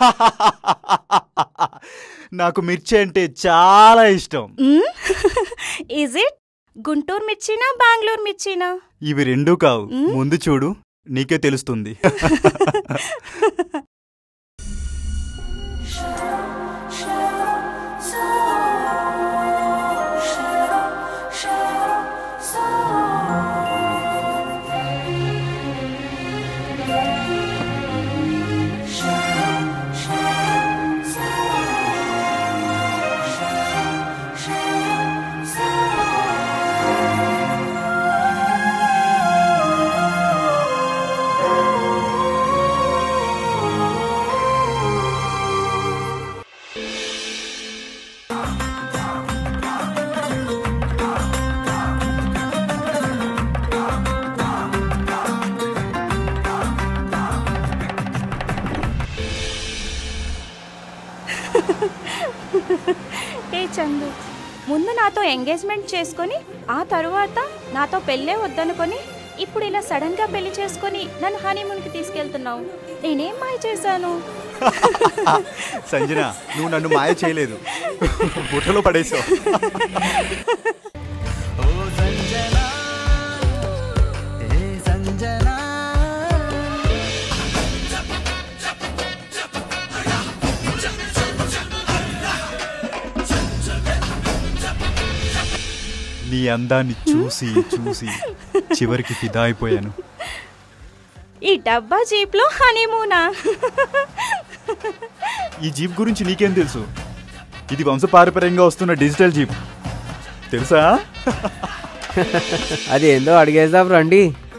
నాకు మిర్చి అంటే చాలా ఇష్టం ఈజ్ ఇట్ గుంటూరు మిర్చినా బెంగళూరు మిర్చినా ఇవి రెండూ కావు మ్? ముందు చూడు నీకే తెలుస్తుంది ఏ చందు ముందు నాతో ఎంగేజ్మెంట్ చేసుకొని ఆ తరువాత నాతో పెళ్ళే వద్దనుకొని ఇప్పుడు ఇలా సడన్ గా పెళ్లి చేసుకొని నన్ను హనీమూన్కి తీసుకెళ్తున్నావు నేనేం మాయ చేశాను సంజన నువ్వు నన్ను మాయ చేయలేదు బుట్టలో పడేసావు నీ అందాన్ని చూసి చూసి చివరికి ఫిదా అయిపోయాను ఈ డబ్బా జీప్లో హనీమూనా ఈ జీప్ గురించి నీకేం తెలుసు ఇది వంశపారపర్యంగా వస్తున్న డిజిటల్ జీప్ తెలుసా అది ఏందో అడిగేద్దాం రండి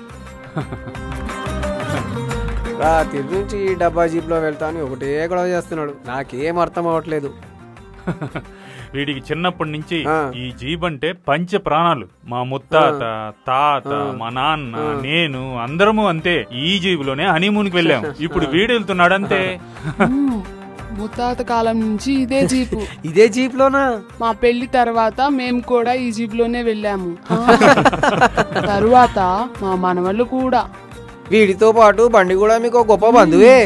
రాత్రి నుంచి ఈ డబ్బా జీప్లో వెళ్తాను ఒకటే గొడవ చేస్తున్నాడు నాకేం అర్థం అవ్వట్లేదు వీడికి చిన్నప్పటి నుంచి ఆ. ఈ జీబ్ అంటే పంచ ప్రాణాలు మా ముత్తాత తాత ఆ. మా నాన్న ఆ. నేను అందరము అంతే ఈ జీబులోనే హనీమూన్ కి వెళ్ళాం ఇప్పుడు వీడు వెళ్తున్నాడు అంతే మ్మ్. ముత్తాత కాలం నుంచి ఇదే జీపు ఇదే జీప్లోనా మా పెళ్లి తర్వాత మేము కూడా ఈ జీపులోనే వెళ్ళాము తరువాత మా మనవళ్ళు కూడా వీడితో పాటు బండి కూడా మీకు ఒక గొప్ప బంధువే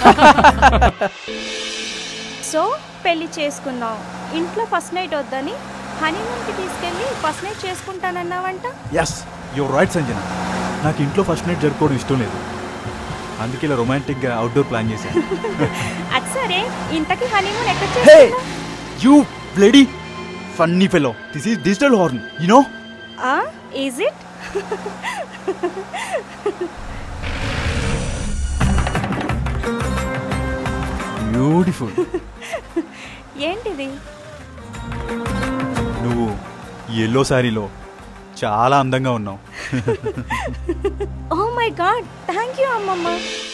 సో పెళ్లి చేసుకున్నావు ఇంట్లో ఫస్ట్ నైట్ వద్దని హనీమూన్కి తీసుకెళ్ళి ఫస్ట్ నైట్ చేసుకుంటానన్నావంట ఎస్ యువర్ రైట్ సంజన నాకు ఇంట్లో ఫస్ట్ నైట్ జరుపుకోవడం ఇష్టం లేదు అందుకే ఇలా రొమాంటిక్గా అవుట్డోర్ ప్లాన్ చేశాను అది సరే ఇంతకీ హనీమూన్ ఎక్కడ హే చేసుకుంటావు you bloody funny fellow this is digital horn you know is it beautiful ఏంటిది నువ్వు ఈ ఎల్లో శారీలో చాలా అందంగా ఉన్నావు oh my god thank you అమ్మమ్మ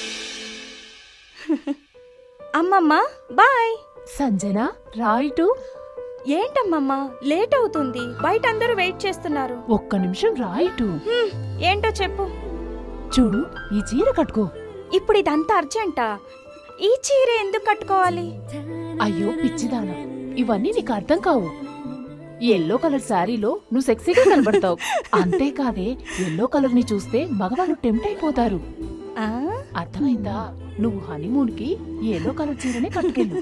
అమ్మమ్మ బాయ్ సంజన రాయిటు ఏంటమ్మమ్మ లేట్ అవుతుంది బయట అందరూ వెయిట్ చేస్తున్నారు ఒక్క నిమిషం రాయిటు హ్మ్, ఏంటో చెప్పు చూడు ఈ చీర కట్టుకో ఇప్పుడు ఇదంతా అర్జెంటా ఈ చీర ఎందుకు కట్టుకోవాలి అయ్యో పిచ్చిదానా ఇవన్నీ నీకు అర్థం కావు ఈ ఎల్లో కలర్ శారీలో నువ్వు సెక్సీగా కనబడతావు అంతేకాదే ఎల్లో కలర్ ని చూస్తే మగవాళ్ళు టెంప్ట్ అయిపోతారు ఆ? అర్థమైందా నువ్వు హనీమూన్ కి ఈ ఎల్లో కలర్ చీరనే కట్టుకెళ్ళు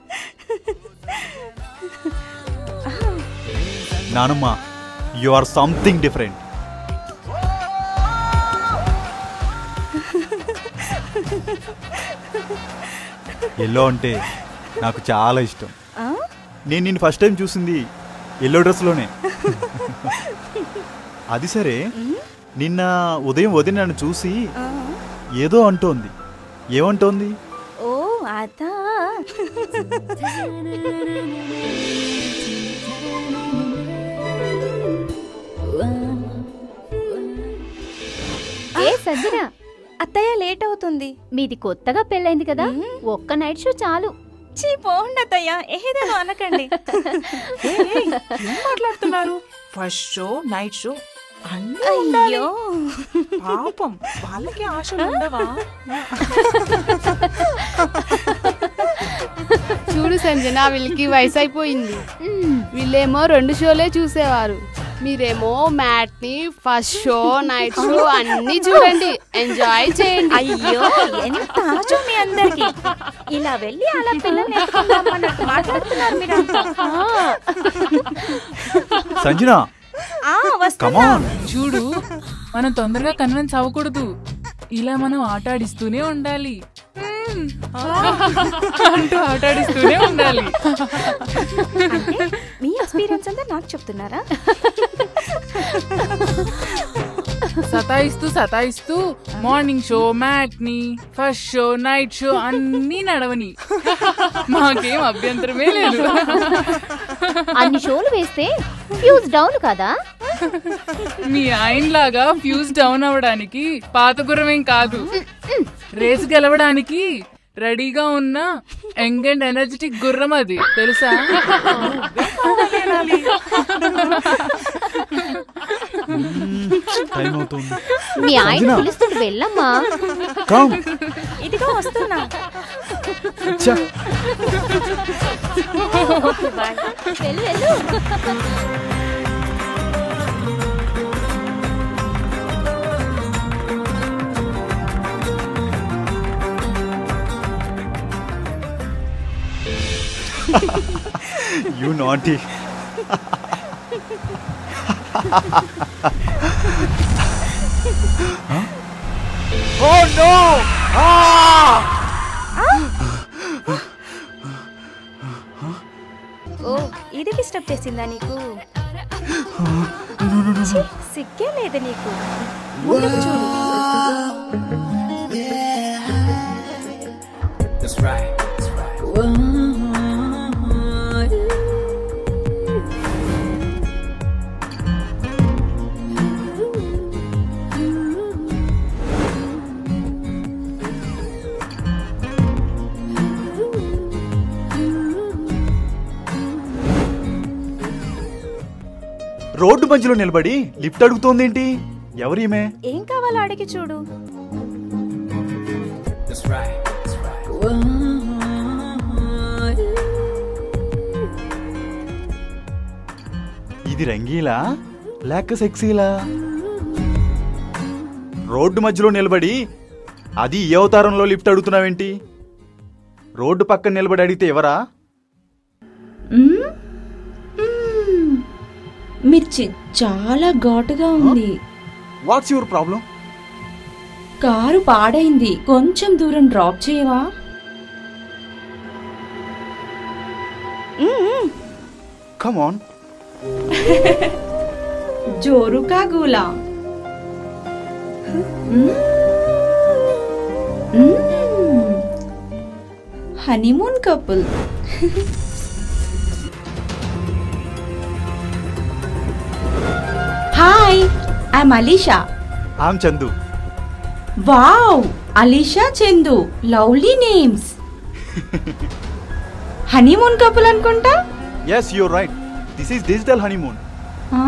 నానమ్మ you are something different yellow అంటే నాకు చాలా ఇష్టం ఆ? నేను నిన్ను ఫస్ట్ టైం చూసింది ఎల్లో డ్రెస్లోనే అది సరే నిన్న ఉదయం వదిన నన్ను చూసి ఆ? ఏదో అంటోంది ఏమంటోంది ఓ అదా ఏ సంజన అత్తయ్య లేట్ అవుతుంది మీది కొత్తగా పెళ్ళైంది కదా మ్మ్. ఒక్క నైట్ షో చాలు చీ పోండి అత్తయ్య ఏదేదో అనకండి ఏం మాట్లాడుతున్నారు ఫస్ట్ షో నైట్ షో అన్నీ ఉండాలి అయ్యో పాపం వాళ్ళకి ఆశలు ఉండవా చూడు సంజన వీళ్ళకి వయసు అయిపోయింది వీళ్ళేమో రెండు షోలే చూసేవారు మీరేమో matinee first show night show అన్ని చూడండి ఎంజాయ్ చేయండి అయ్యో ఎంత ఆశ మీ అందరికి ఇలా వెళ్ళి అలా పిల్లల్ని ఎత్తుకుందాం అన్నట్టు మాట్లాడుతున్నారు మీరంతా సంజన ఆ, వస్తున్నా కమాన్ చూడు మనం తొందరగా కన్విన్స్ అవ్వకూడదు ఇలా మనం ఆట ఆడిస్తూనే ఉండాలి మ్మ్. అంటూ ఆట ఆడిస్తూనే ఉండాలి అంటే మీ ఎక్స్పీరియన్స్ అంతా నాకు చెప్తున్నారా సతాయిస్తూ సతాయిస్తూ morning show matinee first show night show అన్ని నడవని మాకేం అభ్యంతరమే లేదు అన్ని షోలు వేస్తే ఫ్యూజ్ డౌన్ కదా మీ ఆయన లాగా ఫ్యూజ్ డౌన్ అవ్వడానికి పాత గుర్రమేం కాదు రేసు గెలవడానికి రెడీగా ఉన్న యంగ్ అండ్ ఎనర్జెటిక్ గుర్రం అది తెలుసా టైం అవుతుంది మీ ఆయన సంజన. పిలుస్తుంది వెళ్ళమ్మా కమ్ ఇదిగో వస్తున్నా అచ్చా వెళ్ళు వెళ్ళు you naughty oh no oh ఇది డిస్టర్బ్ చేసిందా నీకు ఛీ, సిగ్గే లేదు నీకు ముందుకు చూడు రోడ్డు మధ్యలో నిలబడి లిఫ్ట్ అడుగుతోందేంటి ఎవరీమే ఏం కావాలో అడిగి చూడు ఇది రంగీలా లేక సెక్సీలా రోడ్డు మధ్యలో నిలబడి అది ఏ అవతారంలో లిఫ్ట్ అడుగుతున్నావేంటి రోడ్డు పక్కన నిలబడి అడిగితే ఎవరా మ్మ్? మ్మ్. మిర్చి చాలా ఘాటుగా ఉంది వాట్స్ యువర్ ప్రాబ్లం కారు పాడైంది కొంచెం దూరం డ్రాప్ చేయవా కమ్ ఆన్ జోరుగా గూలా hmm. Hmm. Honeymoon couple hi I'm Alisha am Chandu wow Alisha Chandu lovely names honeymoon couple అనుకుంటా yes your right this is digital honeymoon ఆ?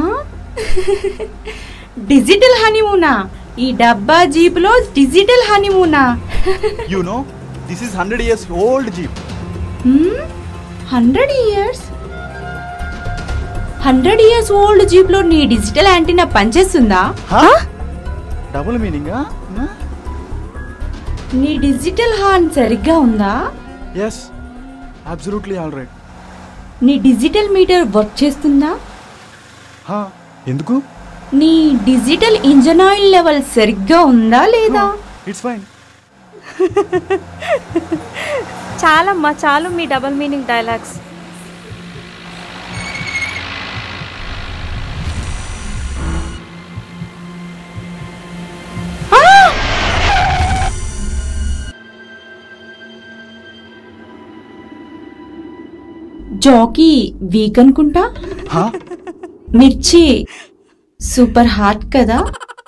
డిజిటల్ హనీమూనా ఈ డబ్బా జీప్లో డిజిటల్ హనీమూనా you know this is hundred years old jeep hundred years hundred years old జీప్లో నీ digital antenna పనిచేస్తుందా డబుల్ మీనింగా నీ డిజిటల్ హార్న్ సరిగ్గా ఉందా ఎస్ అబ్సల్యూట్లీ ఆల్ రైట్ నీ డిజిటల్ మీటర్ వర్క్ చేస్తుందా ఎందుకు నీ డిజిటల్ ఇంజన్ ఆయిల్ లెవెల్ సరిగ్గా ఉందా లేదా ఇట్స్ ఫైన్ చాలమ్మా చాలు మీ డబుల్ మీనింగ్ డైలాగ్స్ జాకీ వీక్ అనుకుంటా మిర్చి సూపర్ హాట్ కదా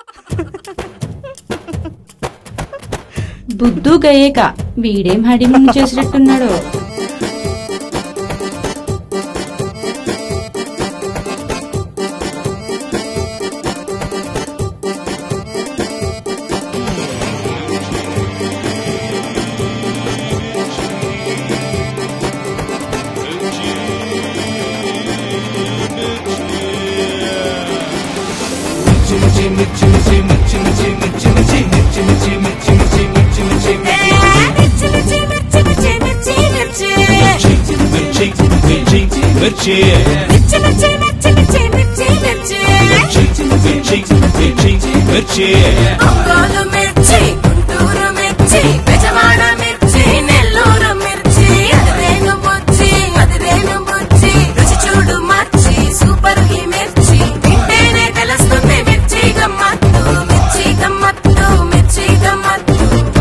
బుద్ధు గయ్యేక వీడేం హడిమూన్ చేసినట్టున్నాడో మిర్చి మిర్చి మిర్చి మిర్చి మిర్చి మిర్చి మిర్చి మిర్చి మిర్చి మిర్చి ఒంగోలు మిర్చి గుంటూరు మిర్చి బెజవాడ మిర్చి నెల్లూరు మిర్చి అదిరేను బుచ్చి అదిరేను బుచ్చి రుచి చూడు మర్చి సూపర్ ఈ మిర్చి తింటేనే తెలుస్తుంది మిర్చి గమ్మత్తు మిర్చి గమ్మత్తు మిర్చి గమ్మత్తు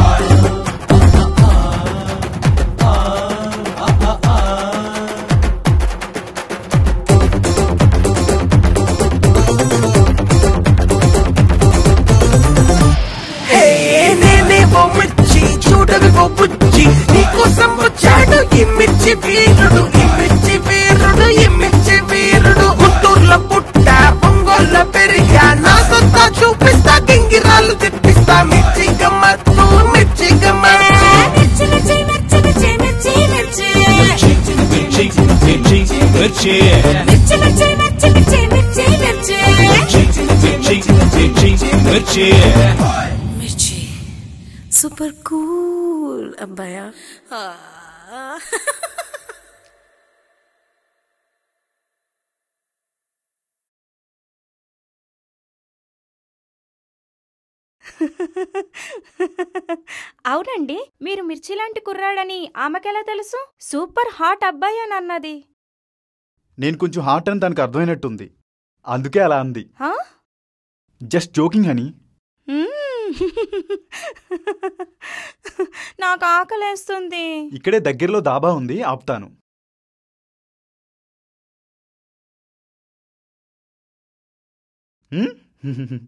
హే, నేనేమో మిర్చి చూడవివో బుజ్జి నీకోసం వచ్చాడు ఈ మిర్చి వీరుడు ఈ మిర్చి వీరుడు ఈ మిర్చి వీరుడు గుంటూరులో పుట్ట పొంగోల్లో పెరిగా నా సొంత చూపిస్తా గింగిరాలు తెప్పిస్తా మిర్చి గమ్మత్తు మిర్చి గమ్మత్తు మిర్చి మిర్చి మిర్చి మిర్చి మిర్చి మిర్చి మిర్చి మిర్చి మిర్చి మిర్చి మిర్చి మిర్చి మిర్చి మిర్చి మిర్చి మిర్చి మిర్చి మిర్చి మిర్చి సూపర్ కూల్ అబ్బాయా అవునండి మీరు మిర్చి లాంటి కుర్రాడని ఆమెకెలా తెలుసు సూపర్ హాట్ అబ్బాయి అని అన్నది నేను కొంచెం హార్ట్ అని దానికి అర్థమైనట్టుంది అందుకే అలా అంది హా? Just joking honey hmm. నాకు ఆకలేస్తుంది ఇక్కడే దగ్గరలో దాబా ఉంది ఆపుతాను హ్మ్?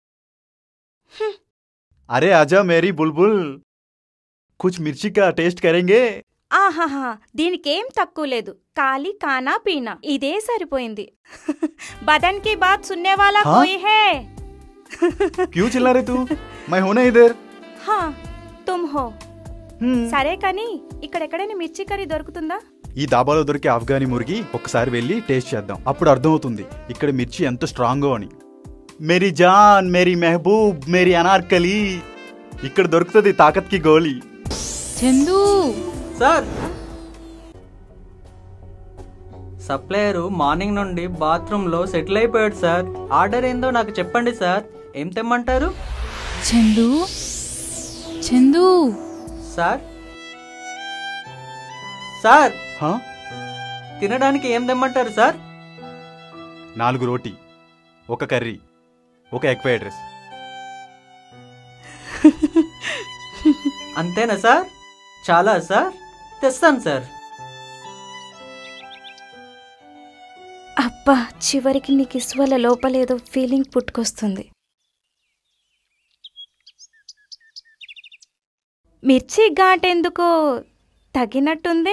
अरे आजा मेरी बुलबुल कुछ मिर्ची का टेस्ट करेंगे ఆహాహా దీనికేం తక్కువ లేదు కాలి కానా పీనా ఇదే సరిపోయింది బదన్ కి బాత్ సున్నే వాలా हाँ? కోయి హే क्यों चिल्ला रहे तू मैं हूं ना इधर హా తుమ్ హో సరే కానీ ఇక్కడెక్కడైనా మిర్చి కర్రీ దొరుకుతుందా ఈ దాబాలో దొరికే ఆఫ్ఘనీ మురిగి ఒక్కసారి వెళ్ళి టేస్ట్ చేద్దాం అప్పుడు అర్థమవుతుంది ఇక్కడ మిర్చి ఎంత స్ట్రాంగో అని మేరీ జాన్ మేరీ మెహబూబ్ మేరీ అనార్కలి ఇక్కడ దొరుకుతుంది తాకత్ కి గోలీ చందు సార్ సప్లయరు మార్నింగ్ నుండి బాత్రూంలో సెటిల్ అయిపోయాడు సార్ ఆర్డర్ ఏందో నాకు చెప్పండి సార్ ఏం తెమ్మంటారు చందు చందు సార్ సార్ హా? తినడానికి ఏం తెమ్మంటారు సార్ నాలుగు రోటీ ఒక కర్రీ ఒక ఎగ్ ఫ్రైడ్ రైస్ అంతేనా సార్ చాలా సార్ తెస్తాను సార్ అబ్బా చివరికి నీకు ఇసువల లోపలేదో ఫీలింగ్ పుట్టుకొస్తుంది మిర్చి ఘాటెందుకో తగినట్టుంది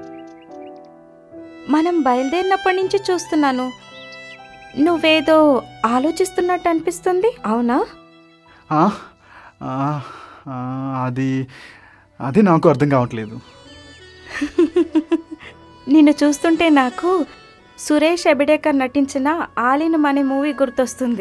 మనం బయలుదేరినప్పటి నుంచి చూస్తున్నాను నువ్వేదో ఆలోచిస్తున్నట్టు అనిపిస్తుంది అవునా ఆ? ఆ, ఆ, అది అది నాకు అర్థం కావట్లేదు నిన్ను చూస్తుంటే నాకు సురేష్ ఎబిడేకర్ నటించిన ఆలిన్ అనే మూవీ గుర్తొస్తుంది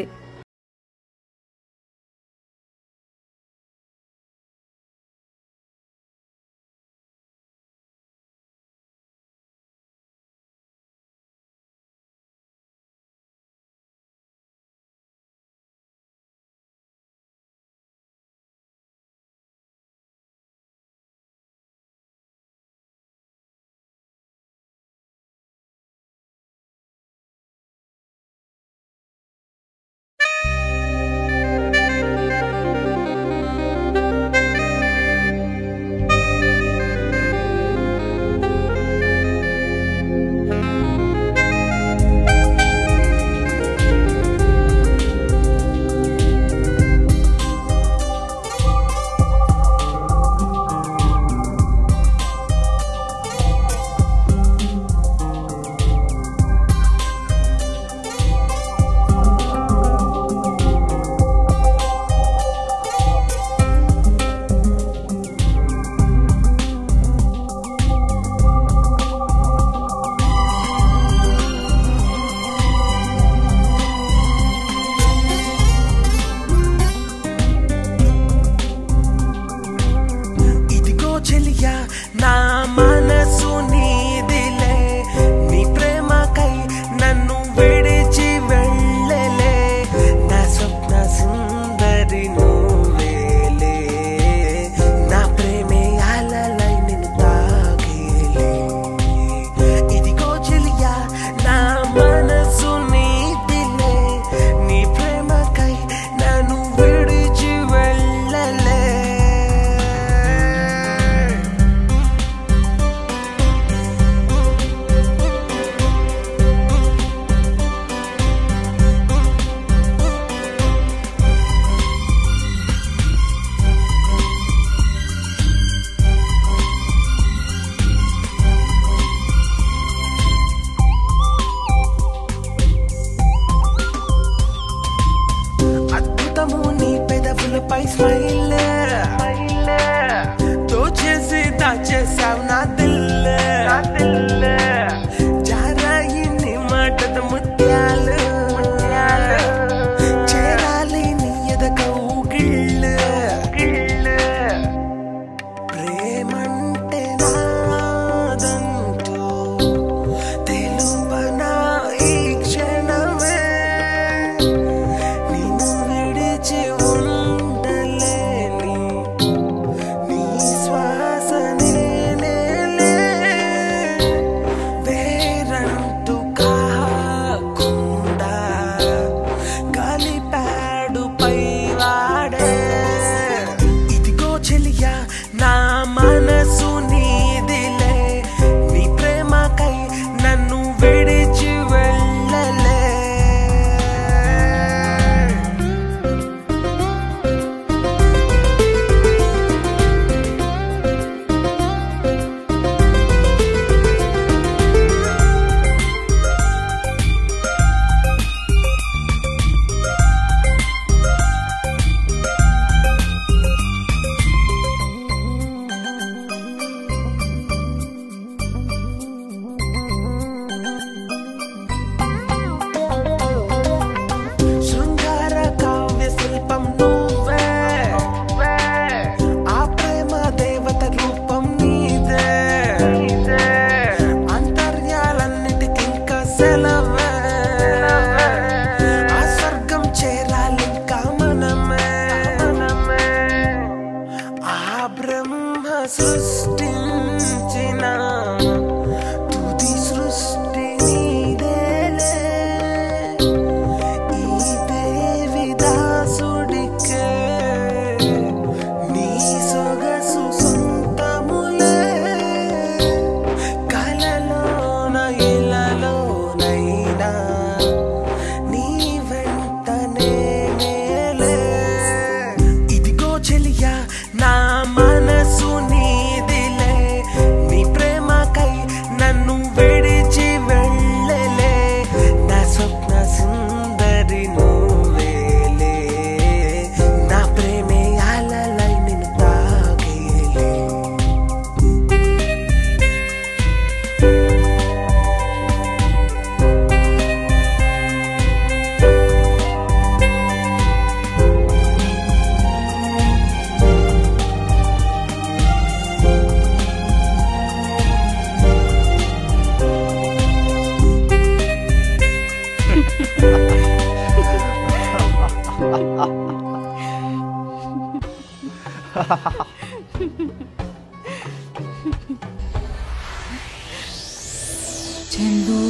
చందు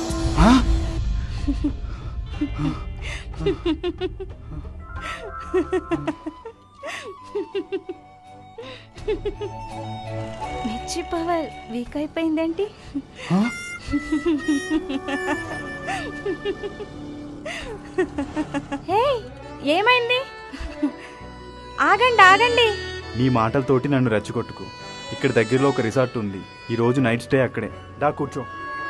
మిర్చి పవర్ వీక్ అయిపోయిందేంటి హే ఏమైంది ఆగండి ఆగండి నీ మాటలతోటి నన్ను రెచ్చగొట్టుకు ఇక్కడ దగ్గరలో ఒక రిసార్ట్ ఉంది ఈ రోజు నైట్ స్టే అక్కడే దా కూర్చో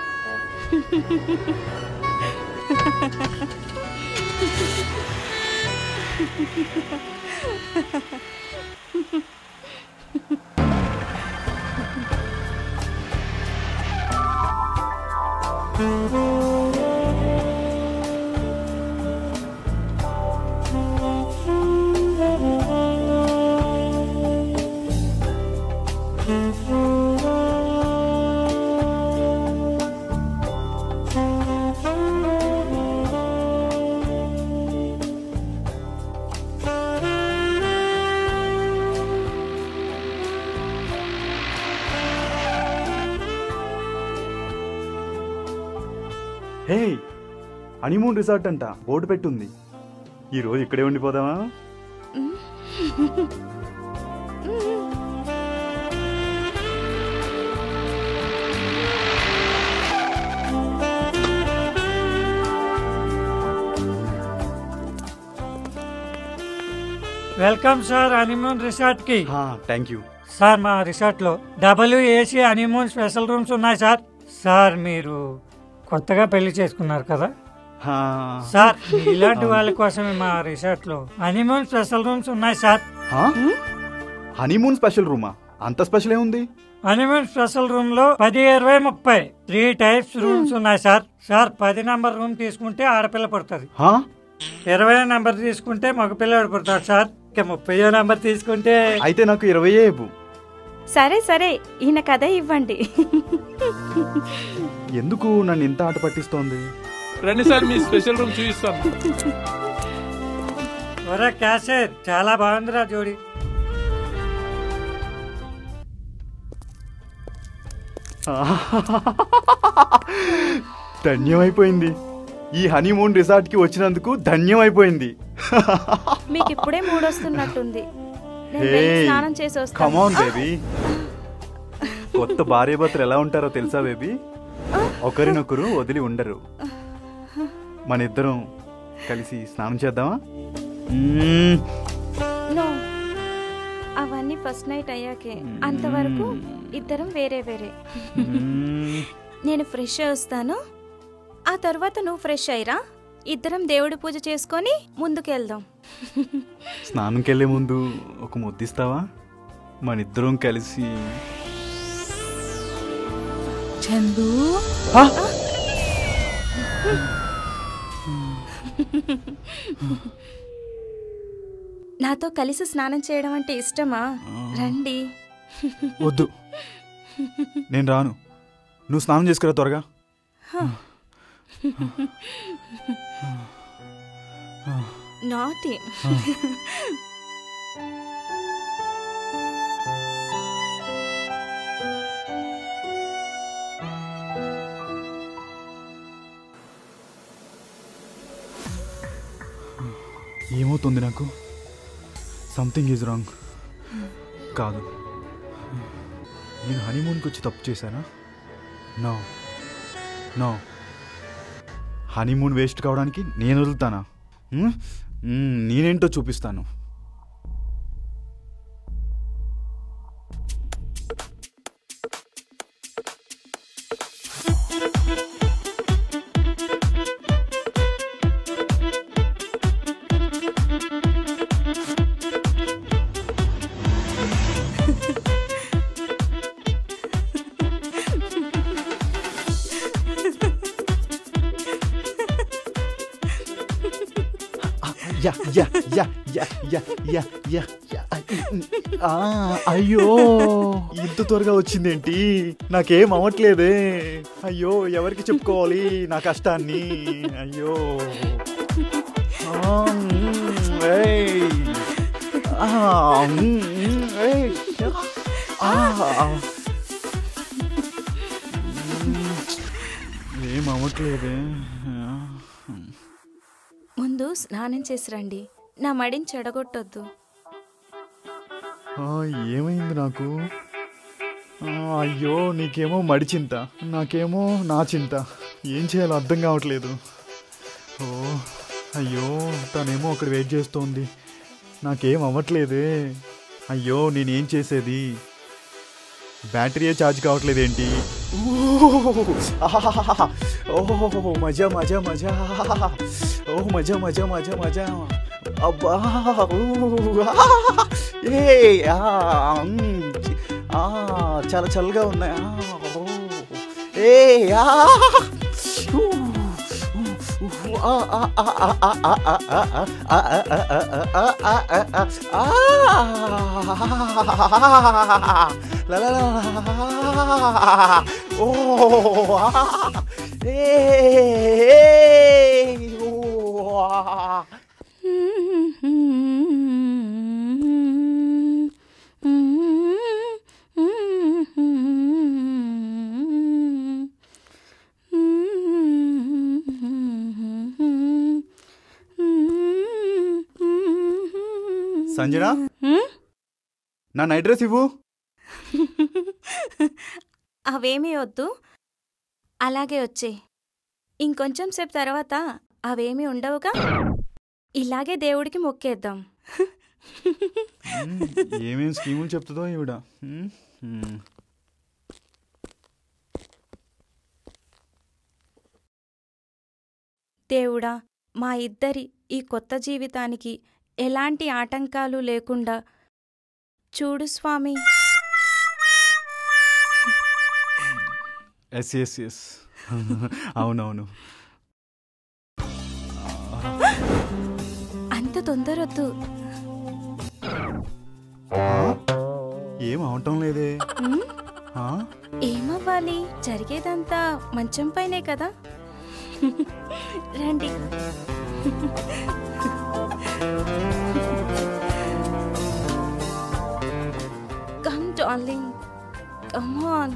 హే హనీమూన్ రిసార్ట్ అంట బోర్డు పెట్టుంది ఈ రోజు ఇక్కడే ఉండిపోదామా వెల్కమ్ సార్ హనీమూన్ రిసార్ట్ కి థ్యాంక్ యూ సార్ మా రిసార్ట్ లో డబ్ల్యూఏసీ హనీమూన్ స్పెషల్ రూమ్స్ ఉన్నాయి సార్ సార్ మీరు కొత్తగా పెళ్లి చేసుకున్నారు కదా సార్ ఇలాంటి వాళ్ళ కోసమే మా రిసార్ట్ లో హనీమూన్ స్పెషల్ రూమ్స్ ఉన్నాయి సార్ హనీమూన్ స్పెషల్ రూమా అంత స్పెషల్ ఏముంది హనీమూన్ స్పెషల్ రూమ్ లో పది ఇరవై ముప్పై త్రీ టైప్స్ రూమ్స్ ఉన్నాయి సార్ సార్ పది నంబర్ రూమ్ తీసుకుంటే ఆడపిల్ల పడుతుంది హా? ఇరవై నంబర్ తీసుకుంటే మగపిల్లడు పుడతాడు సార్ ఇక ముప్పై నంబర్ తీసుకుంటే అయితే నాకు ఇరవై ఇవ్వు సరే సరే ఈయన కథ ఇవ్వండి ఎందుకు నన్ను ఇంత ఆట పట్టిస్తోంది రండి సార్ మీ స్పెషల్ రూమ్ చూపిస్తాను ఒరే క్యాషియర్ చాలా బాగుందిరా జోడి ధన్యమైపోయింది ఈ హనీమూన్ రిసార్ట్ కి వచ్చినందుకు ధన్యమైపోయింది మీకు ఇప్పుడే మూడొస్తున్నట్టుంది నేను Hey, వెళ్ళి స్నానం చేసి వస్తాను కమాన్ బేబీ కొత్త భార్యాభర్తలు ఎలా ఉంటారో తెలుసా బేబీ ఒకరినొకరు వదిలి ఉండరు మన ఇద్దరం కలిసి స్నానం చేద్దామా మ్మ్. నో అవన్నీ ఫస్ట్ నైట్ అయ్యాకే అంతవరకు ఇద్దరం వేరే వేరే మ్మ్. నేను ఫ్రెష్ అయి వస్తాను ఆ తర్వాత నువ్వు ఫ్రెష్ అయ్యిరా ఇద్దరం దేవుడి పూజ చేసుకొని ముందుకెళ్దాం స్నానంకి వెళ్ళే ముందు ఒక ముద్దిస్తావా మన ఇద్దరం కలిసి చందు నాతో కలిసి స్నానం చేయడం అంటే ఇష్టమా రండి వద్దు నేను రాను నువ్వు స్నానం చేసుకురా త్వరగా నాటి ఏమవుతుంది నాకు సంథింగ్ ఈజ్ రాంగ్ కాదు నేను హనీమూన్కి వచ్చి తప్పు చేశానా నో నో హనీమూన్ వేస్ట్ కావడానికి నేను వదులుతానా హ్మ్? హ్మ్, నేనేంటో చూపిస్తాను యా యా యా యా యా యా యా యా ఆ, అయ్యో ఇంత త్వరగా వచ్చిందేంటి నాకేం అవ్వట్లేదే అయ్యో ఎవరికి చెప్పుకోవాలి నా కష్టాన్ని అయ్యో ఆ, మ్, ఏయ్. ఆ, మ్, మ్. ఏయ్, ఆ, ఆ. ఏం అవ్వట్లేదే ముందు స్నానం చేసి రండి నా మడిని చెడగొట్టొద్దు ఆ, ఏమైంది నాకు ఆ, అయ్యో నీకేమో మడి చింత నాకేమో నా చింత ఏం చేయాలో అర్థం కావట్లేదు ఓ అయ్యో తనేమో అక్కడ వెయిట్ చేస్తోంది నాకేం అవ్వట్లేదే అయ్యో నేనేం చేసేది బ్యాటరీయే ఛార్జ్ కావట్లేదు ఏంటి ఓహో మజా మజా మజా ఓ మజా మజా మజా మజా అబ్బా ఊ, ఆ, ఏ ఆ, మ్, ఆ, చాలా చల్లగా ఉన్నాయి ఆ, ఓ, ఏ ఆ, ఊ, ఊ, ఊ, ఆ, ఆ, ఆ, ఆ, ఆ, ఆ, ఆ, ఆ, ఆ, ఆ, ఆ, ఆ, ఆ, ఆ, ఆ, ఆ, లా, లా, లా, ఓ, ఆ, ఏ, ఏ, ఓ, ఆ. సంజన నా నైట్ డ్రెస్ ఇవ్వు అవేమీ వద్దు అలాగే వచ్చే ఇంకొంచెం సేపు తర్వాత అవేమీ ఉండవుగా ఇలాగే దేవుడికి మొక్కేద్దాం మ్మ్, ఏమేం స్కీములు చెప్తుందో ఈవిడ మ్మ్, మ్మ్. దేవుడా మా ఇద్దరి ఈ కొత్త జీవితానికి ఎలాంటి ఆటంకాలు లేకుండా చూడు స్వామి ఎస్ ఎస్ ఎస్ అవునవును అంత తొందరొద్దు ఆ? ఏం అవటం లేదే ఉమ్, ఆ? ఏమవ్వాలి జరిగేదంతా మంచం పైనే కదా రండి come darling come on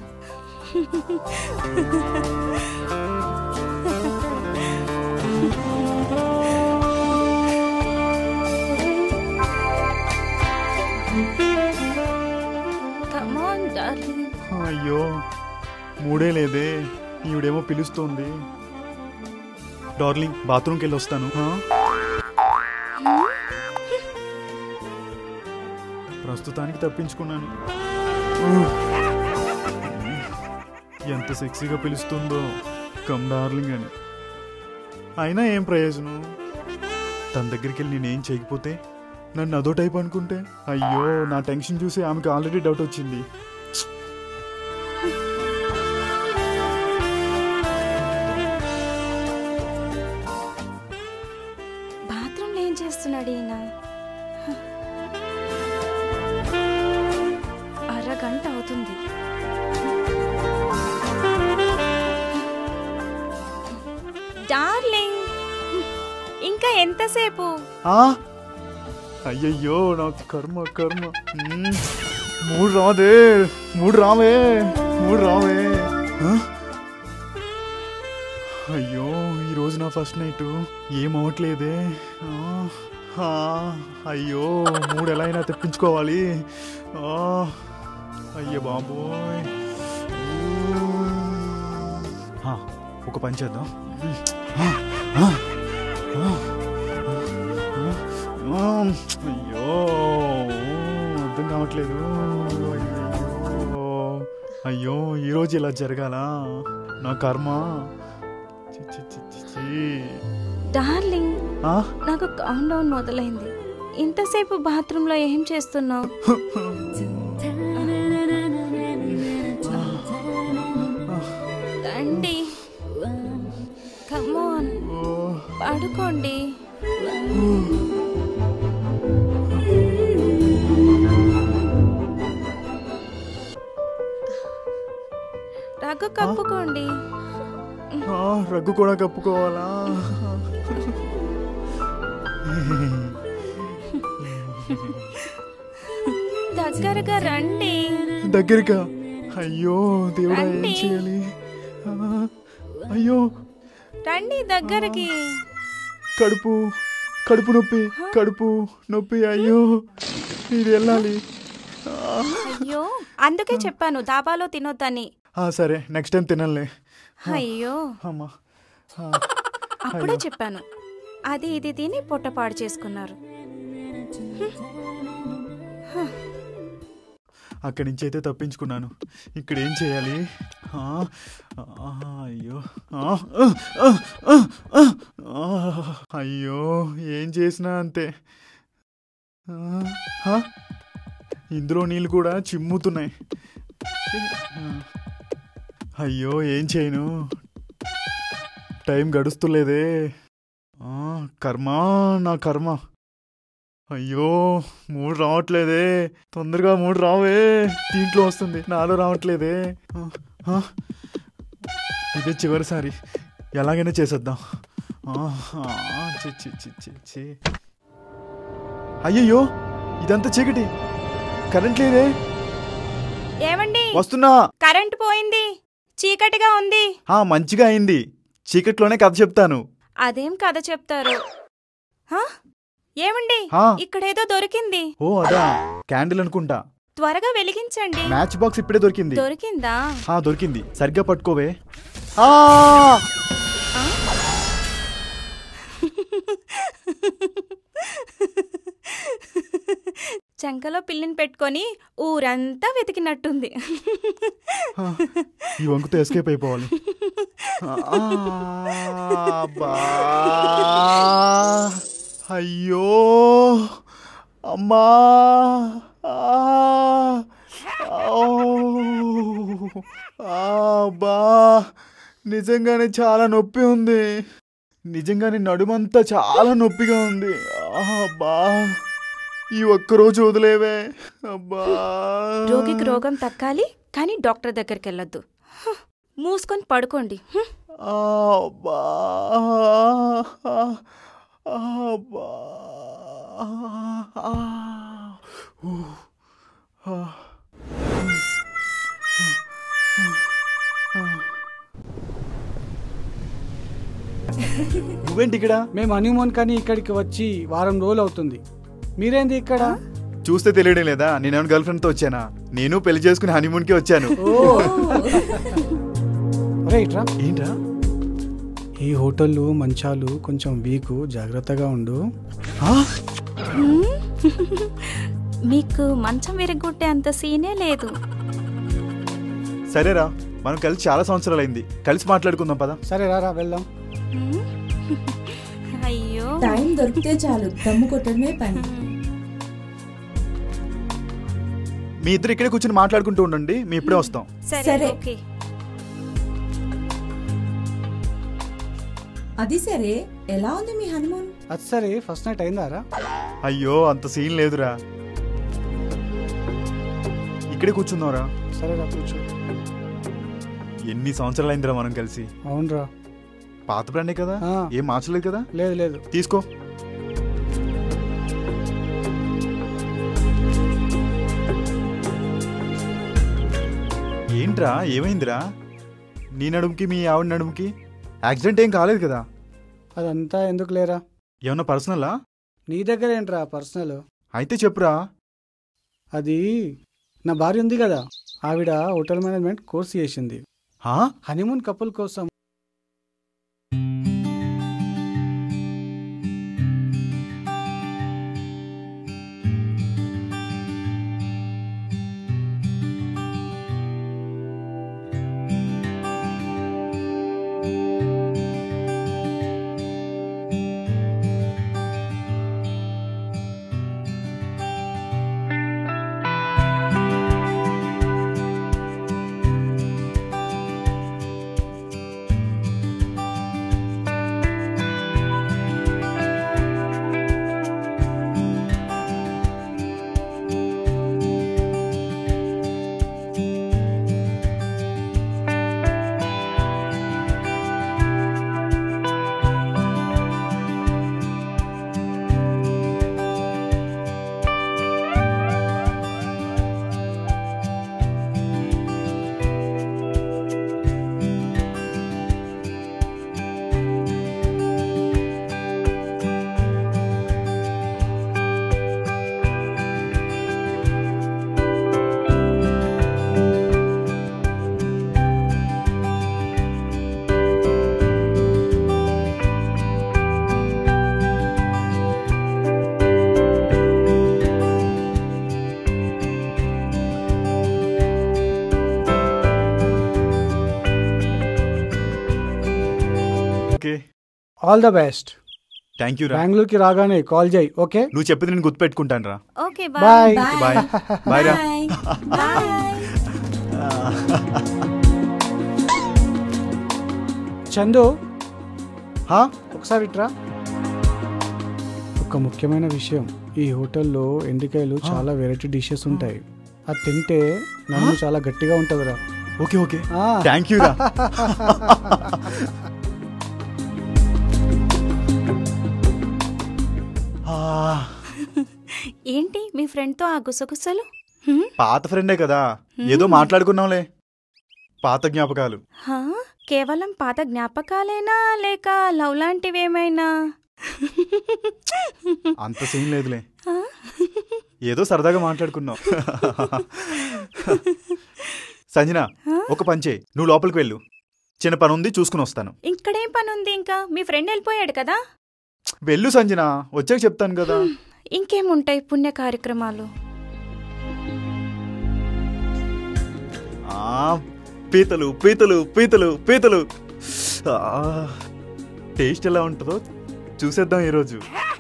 come on darling అయ్యో మూడే లేదే ఈవిడేమో పిలుస్తోంది డార్లింగ్ బాత్రూమ్కి వెళ్ళి వస్తాను ఆ? ప్రస్తుతానికి తప్పించుకున్నాను ఎంత సెక్సీగా పిలుస్తుందో కమ్ డార్లింగ్ అని అయినా ఏం ప్రయోజనం తన దగ్గరికి వెళ్ళి నేనేం చేయకపోతే నన్ను అదో టైప్ అనుకుంటే అయ్యో నా టెన్షన్ చూసి ఆమెకి ఆల్రెడీ డౌట్ వచ్చింది బాత్రూంలో ఏం చేస్తున్నాడు ఈయన హ. అరగంట అవుతుంది డార్లింగ్ ఇంకా ఎంతసేపు ఆ? అయ్యయ్యో నాకు కర్మ కర్మ మ్మ్. మూడు రాదే మూడు రావే మూడు రావే ఆ? అయ్యో ఈరోజు నా ఫస్ట్ నైట్ ఏం అవ్వట్లేదే ఆ, ఆ, అయ్యో మూడు ఎలా అయినా తెప్పించుకోవాలి ఆ, అయ్యో బాబోయ్ ఊ. ఆ, ఒక పని చేద్దాం ఆ, ఆ, ఆ. ఆ, అయ్యో అర్థం కావట్లేదు అయ్యో అయ్యో ఈరోజు ఇలా జరగాల నా కర్మ చి, చి, చి, చి, చి. డార్లింగ్ ఆ? నాకు కౌంట్ డౌన్ మొదలైంది ఇంతసేపు బాత్రూంలో ఏం చేస్తున్నావు రండి కమోన్ పడుకోండి రగ్గు కప్పుకోండి ఆ, రగ్గు కూడా కప్పుకోవాలా దగ్గరగా రండి దగ్గరగా అయ్యో దేవుడా ఏం రండి. చేయాలి ఆ, అయ్యో రండి దగ్గరికి కడుపు కడుపు నొప్పి కడుపు నొప్పి అయ్యో ఇది వెళ్ళాలి ఆ, అయ్యో అందుకే చెప్పాను దాబాలో తినొద్దని ఆ, సరే నెక్స్ట్ టైం తినాలే అయ్యో అమ్మా ఆ, అప్పుడే అయ్యో. చెప్పాను అది ఇది తిని పొట్ట పాడు చేసుకున్నారు అక్కడి నుంచి అయితే తప్పించుకున్నాను ఇక్కడ ఏం చేయాలి ఆ, ఆ, అయ్యో ఆ, ఆ, ఆ, ఆ, ఆ, ఆ, అయ్యో ఏం చేసినా అంతే ఆ, ఆ, ఇందులో నీళ్ళు కూడా చిమ్ముతున్నాయి ఆ, అయ్యో ఏం చేయను టైం గడుస్తులేదే ఆ, కర్మ నా కర్మ అయ్యో మూడు రావట్లేదే తొందరగా మూడు రావే దీంట్లో వస్తుంది నాలో రావట్లేదే ఆ, ఆ. ఇదే చివరిసారి ఎలాగైనా చేసేద్దాం ఆ, ఆ, చి, చి, చి, చి, చి. అయ్యయ్యో ఇదంతా చీకటి కరెంట్ లేదే ఏమండి వస్తున్నా కరెంట్ పోయింది చీకటిగా ఉంది ఆ మంచిగా అయింది చీకట్లోనే కథ చెప్తాను అదేం కథ చెప్తారు హా? ఏమండి హా. ఇక్కడేదో దొరికింది ఓ అదా క్యాండిల్ అనుకుంటా త్వరగా వెలిగించండి మ్యాచ్ బాక్స్ ఇప్పుడే దొరికింది దొరికిందా ఆ దొరికింది సరిగ్గా పట్టుకోవే ఆ చంకలో పిల్లిని పెట్టుకొని ఊరంతా వెతికినట్టుంది ఆ, ఈ వంకుతో ఎస్కేప్ అయిపోవాలి ఆ, అబ్బా. అయ్యో అమ్మా ఆ, ఔ. ఆ, అబ్బా నిజంగానే చాలా నొప్పి ఉంది నిజంగానే నడుమంతా చాలా నొప్పిగా ఉంది ఆ, అబ్బా ఈ ఒక్కరోజు వదిలేవే అబ్బా రోగికి రోగం తక్కాలి కానీ డాక్టర్ దగ్గరికి వెళ్ళొద్దు హ, మూసుకొని పడుకోండి హ్మ్. అబ్బా అబ్బా ఊ. ఆ. నువ్వేంటి ఇక్కడ మేము హనీమూన్ కానీ ఇక్కడికి వచ్చి వారం రోజులు అవుతుంది మీరేంది ఇక్కడ చూస్తే తెలియడం లేదా నేనేమైనా గర్ల్ ఫ్రెండ్ తో వచ్చానా నేను పెళ్లి చేసుకుని హనీమూన్ కి వచ్చాను రైట్ రా ఏంట్రా ఈ హోటల్లో మంచాలు కొంచెం వీక్ జాగ్రత్తగా ఉండు హ్మ్? మీకు మంచం విరగొట్టే అంత సీనే లేదు సరేరా మనం కలిసి చాలా సంవత్సరాలు అయింది కలిసి మాట్లాడుకుందాం పదా సరే రారా వెళ్దాం హ్మ్? అయ్యో టైం దొరికితే చాలు దమ్ము కొట్టడమే పని మీ ఇద్దరు ఇక్కడే కూర్చొని మాట్లాడుకుంటూ ఉండండి మీ ఇప్పుడే వస్తాం సరే సరే. ఓకే అది సరే ఎలా ఉంది మీ హనుమాన్ అది సరే ఫస్ట్ నైట్ అయిందారా అయ్యో అంత సీన్ లేదురా ఇక్కడే కూర్చుందాంరా సరేరా కూర్చో ఎన్ని సంవత్సరాలు అయిందిరా మనం కలిసి అవునరా పాత బ్రాండే కదా ఆ. ఏం మార్చలేదు కదా లేదు లేదు తీసుకో ఏంట్రా ఏమైందిరా నీ నడుముకి మీ ఆవిడ నడుముకి యాక్సిడెంట్ ఏం కాలేదు కదా అదంతా ఎందుకు లేరా ఏమన్నా పర్సనలా నీ దగ్గర ఏంట్రా పర్సనల్ అయితే చెప్పురా అది నా భార్య ఉంది కదా ఆవిడ హోటల్ మేనేజ్మెంట్ కోర్స్ చేసింది హా? హనీమూన్ కపుల్ కోసం okay all the best thank you రా బెంగళూరుకి రాగానే కాల్ చేయి ఓకే నువ్వు చెప్పింది నేను గుర్తుపెట్టుకుంటాను రా ఓకే బాయ్ బాయ్ బాయ్ రా చందు ఒకసారి ఇట్రా ఒక ముఖ్యమైన విషయం ఈ హోటల్లో ఎండికాయలు చాలా వెరైటీ డిషెస్ ఉంటాయి అది తింటే నన్ను చాలా గట్టిగా ఉంటుందిరా ఓకే ఓకే థ్యాంక్ యూ రా ఆ, ఏంటి మీ ఫ్రెండ్తో ఆ గుసగుసలు పాత ఫ్రెండే కదా ఏదో మాట్లాడుకున్నాంలే పాత జ్ఞాపకాలు హా? కేవలం పాత జ్ఞాపకాలేనా లేక లవ్ లాంటివేమైనా అంత సీన్ లేదులే ఏదో సరదాగా మాట్లాడుకున్నాం సంజన ఒక పంచే నువ్వు లోపలికి వెళ్ళు చిన్న పని ఉంది చూసుకుని వస్తాను ఇక్కడేం పని ఉంది ఇంకా మీ ఫ్రెండ్ వెళ్ళిపోయాడు కదా వెళ్ళు సంజన వచ్చాక చెప్తాను కదా ఇంకేముంటాయి పుణ్య కార్యక్రమాలు ఆ పీతలు పీతలు పీతలు పీతలు ఆ, టేస్ట్ ఎలా ఉంటుందో చూసేద్దాం ఈరోజు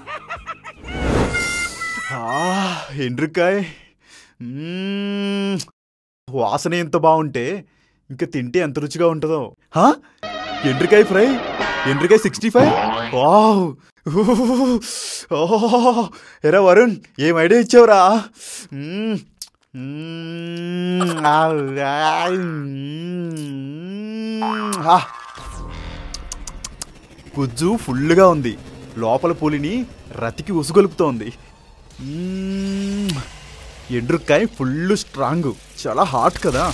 ఆ, ఎండ్రికాయ్ మ్మ్. వాసన ఎంత బాగుంటే ఇంకా తింటే ఎంత రుచిగా ఉంటుందో హా? ఎండ్రికాయ ఫ్రై ఎండ్రికాయ సిక్స్టీ ఫైవ్ వావ్ ఓహో ఎరా వరుణ్ ఏం ఐడియా ఇచ్చావురా మ్మ్. మ్మ్. ఆ, ఆ, మ్మ్. ఆ. గుజ్జు ఫుల్గా ఉంది లోపల పులిని రతికి ఉసుగొలుపుతోంది మ్మ్. ఎండ్రుకాయ ఫుల్ స్ట్రాంగ్ చాలా హాట్ కదా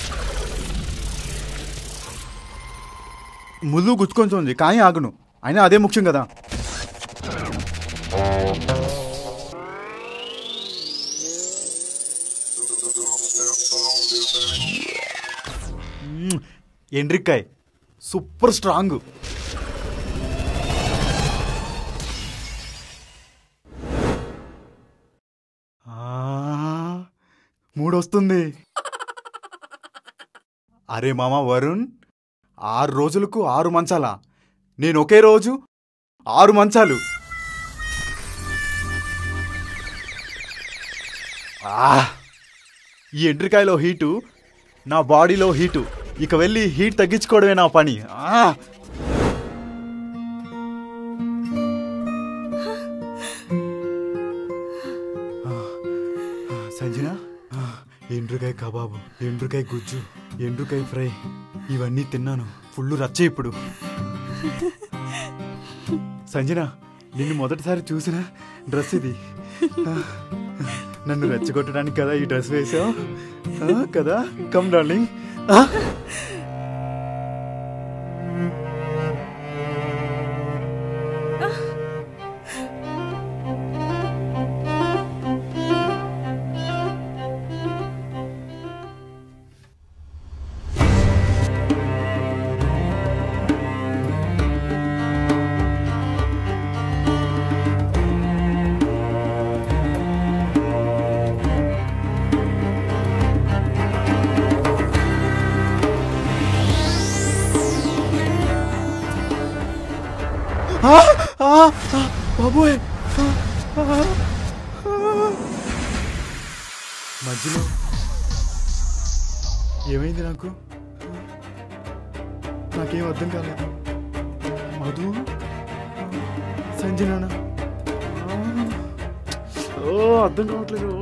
ముళ్ళు గుచ్చుకొని కానీ ఆగను అయినా అదే ముఖ్యం కదా మ్మ్. ఎండ్రికాయ్ సూపర్ స్ట్రాంగ్ ఆ, మూడొస్తుంది అరే మామ వరుణ్ ఆరు రోజులకు ఆరు మంచాలా నేను ఒకే రోజు ఆరు మంచాలు ఆ, ఈ ఎండ్రికాయలో హీటు నా బాడీలో హీటు ఇక వెళ్ళి హీట్ తగ్గించుకోవడమే నా పని ఆ సంజన ఎండ్రుకాయ కబాబు ఎండ్రుకాయ గుజ్జు ఎండ్రుకాయ ఫ్రై ఇవన్నీ తిన్నాను ఫుల్ రచ్చ ఇప్పుడు సంజన నిన్ను మొదటిసారి చూసిన డ్రెస్ ఇది ఆ, నన్ను రెచ్చగొట్టడానికి కదా ఈ డ్రెస్ వేసావు ఆ, కదా కమ్ డార్లింగ్ ఆ? ఆ, ఆ, ఆ, బాబోయ్ ఆ, ఆ, ఆ. మధ్యలో ఏమైంది నాకు నాకేం అర్థం కాలేదు మధు సంజన ఓ అర్థం కావట్లేదు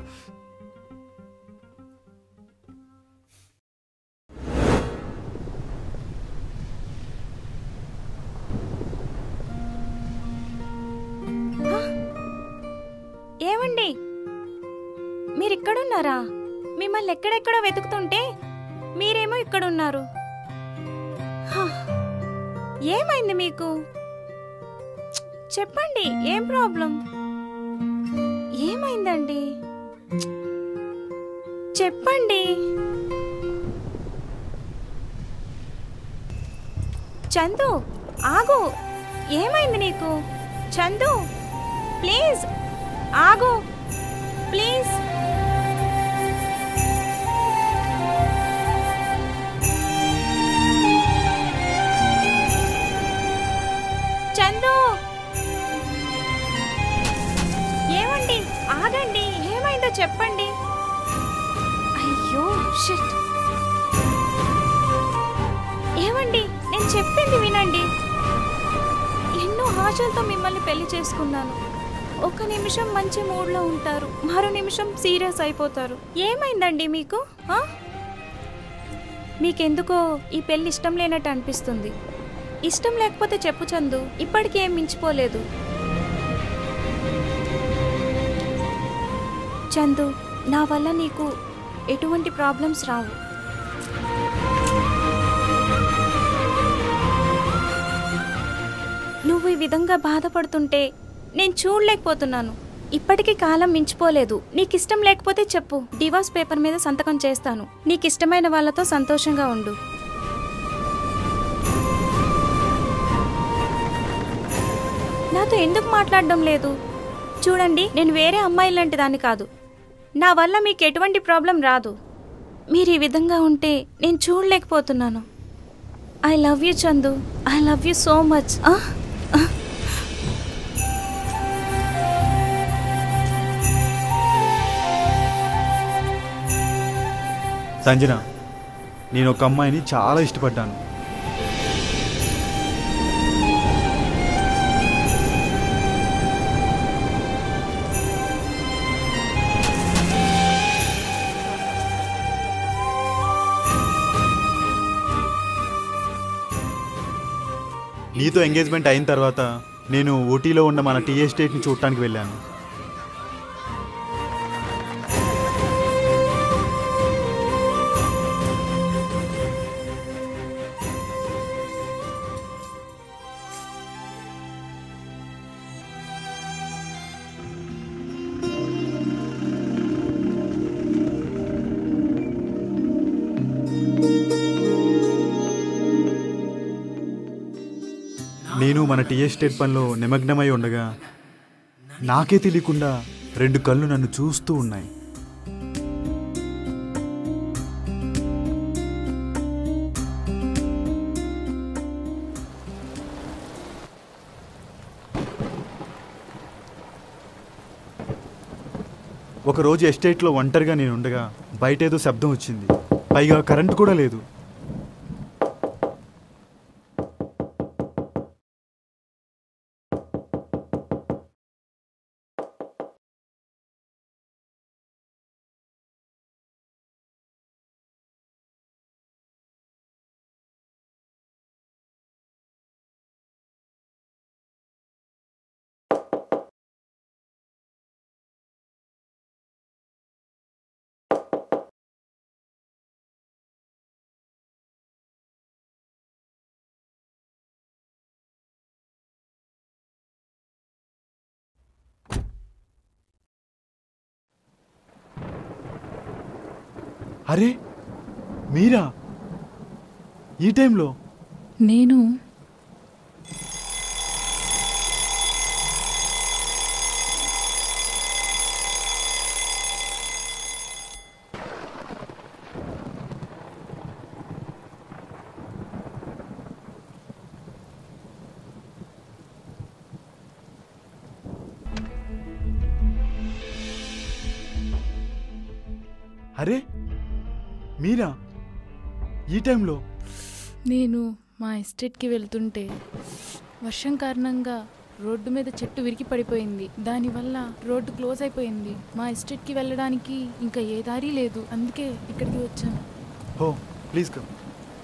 ఏమండి మీరిక్కడున్నారా మిమ్మల్ని ఎక్కడెక్కడో వెతుకుతుంటే మీరేమో ఇక్కడున్నారు హ, ఏమైంది మీకు చెప్పండి ఏం ప్రాబ్లం ఏమైందండి చెప్పండి చందు ఆగు ఏమైంది నీకు చందు ప్లీజ్ ఆగు ప్లీజ్ చెప్పండి అయ్యో షిట్ ఏమండి నేను చెప్పింది వినండి ఎన్నో ఆశలతో మిమ్మల్ని పెళ్లి చేసుకున్నాను ఒక నిమిషం మంచి మూడ్లో ఉంటారు మరో నిమిషం సీరియస్ అయిపోతారు ఏమైందండి మీకు ఆ? మీకెందుకో ఈ పెళ్లి ఇష్టం లేనట్టు అనిపిస్తుంది ఇష్టం లేకపోతే చెప్పు చందు ఇప్పటికీ ఏం మించిపోలేదు చందు నా వల్ల నీకు ఎటువంటి ప్రాబ్లమ్స్ రావు నువ్వు ఈ విధంగా బాధపడుతుంటే నేను చూడలేకపోతున్నాను ఇప్పటికీ కాలం మించిపోలేదు నీకు ఇష్టం లేకపోతే చెప్పు డివోర్స్ పేపర్ మీద సంతకం చేస్తాను నీకు ఇష్టమైన వాళ్ళతో సంతోషంగా ఉండు నాతో ఎందుకు మాట్లాడడం లేదు చూడండి నేను వేరే అమ్మాయి లాంటి దాన్ని కాదు నా వల్ల మీకు ఎటువంటి ప్రాబ్లం రాదు మీరు ఈ విధంగా ఉంటే నేను చూడలేకపోతున్నాను I love you Chandu I love you so much Sanjana నేను ఒక అమ్మాయిని చాలా ఇష్టపడ్డాను నీతో ఎంగేజ్మెంట్ అయిన తర్వాత నేను ఊటీలో ఉన్న మన టీ ఎస్టేట్ని చూడటానికి వెళ్ళాను నేను మన టీ ఎస్టేట్ పనిలో నిమగ్నమై ఉండగా నాకే తెలియకుండా రెండు కళ్ళు నన్ను చూస్తూ ఉన్నాయి ఒకరోజు ఎస్టేట్లో ఒంటరిగా నేను ఉండగా బయట ఏదో శబ్దం వచ్చింది పైగా కరెంట్ కూడా లేదు అరే మీరా ఈ టైంలో నేను అరే మీరా ఈ టైంలో నేను మా ఎస్టేట్కి వెళ్తుంటే వర్షం కారణంగా రోడ్డు మీద చెట్టు విరిగి పడిపోయింది దానివల్ల రోడ్డు క్లోజ్ అయిపోయింది మా ఎస్టేట్కి వెళ్ళడానికి ఇంకా ఏ దారి లేదు అందుకే ఇక్కడికి వచ్చాను హో ప్లీజ్ కమ్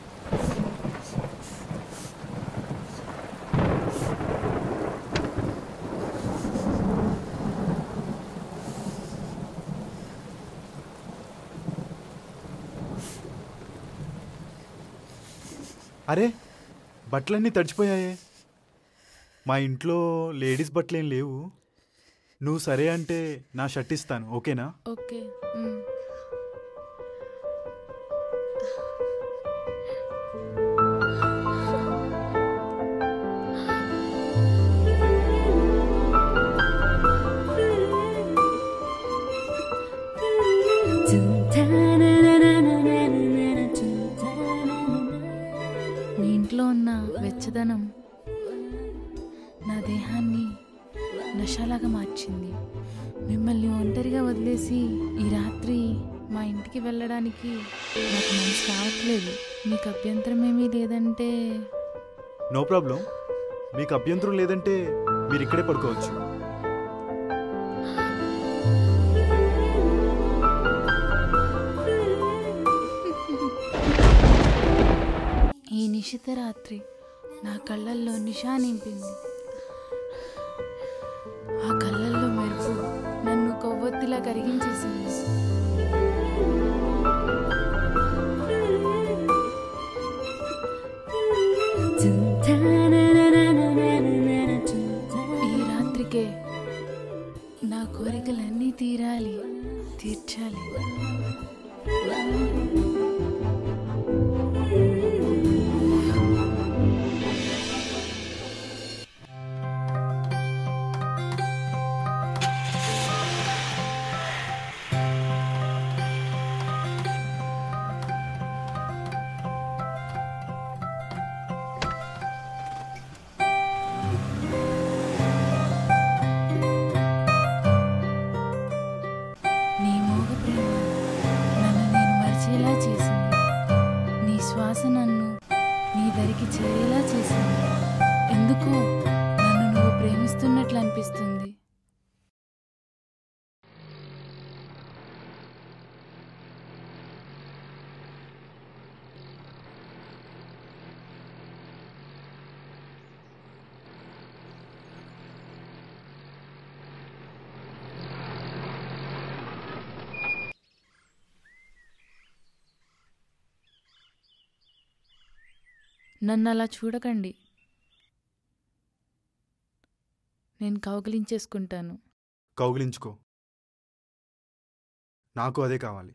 అరే బట్టలన్నీ తడిచిపోయాయే మా ఇంట్లో లేడీస్ బట్టలేం లేవు నువ్వు సరే అంటే నా షర్ట్ ఇస్తాను ఓకేనా ఓకే మ్. నీ ఇంట్లో ఉన్న వెచ్చదనం నా దేహాన్ని నషాలాగా మార్చింది మిమ్మల్ని ఒంటరిగా వదిలేసి ఈ రాత్రి మా ఇంటికి వెళ్ళడానికి నాకు మనసు రావట్లేదు మీకు అభ్యంతరం ఏమీ లేదంటే నో ప్రాబ్లం మీకు అభ్యంతరం లేదంటే మీరు ఇక్కడే పడుకోవచ్చు ఈ నిశిత రాత్రి నా కళ్ళల్లో నిషా నింపింది ఆ కళ్ళల్లో మెరుపు నన్ను కొవ్వొత్తిలా కరిగించేసింది ఈ రాత్రికే నా కోరికలన్నీ తీరాలి తీర్చాలి నీ మోగ ప్రేమ నన్ను నేను మరిచేలా చేసింది నీ శ్వాస నన్ను నీ దరికి చేరేలా చేసింది ఎందుకో నన్ను నువ్వు ప్రేమిస్తున్నట్లు అనిపిస్తుంది నన్ను అలా చూడకండి నేను కౌగిలించేసుకుంటాను కౌగిలించుకో నాకు అదే కావాలి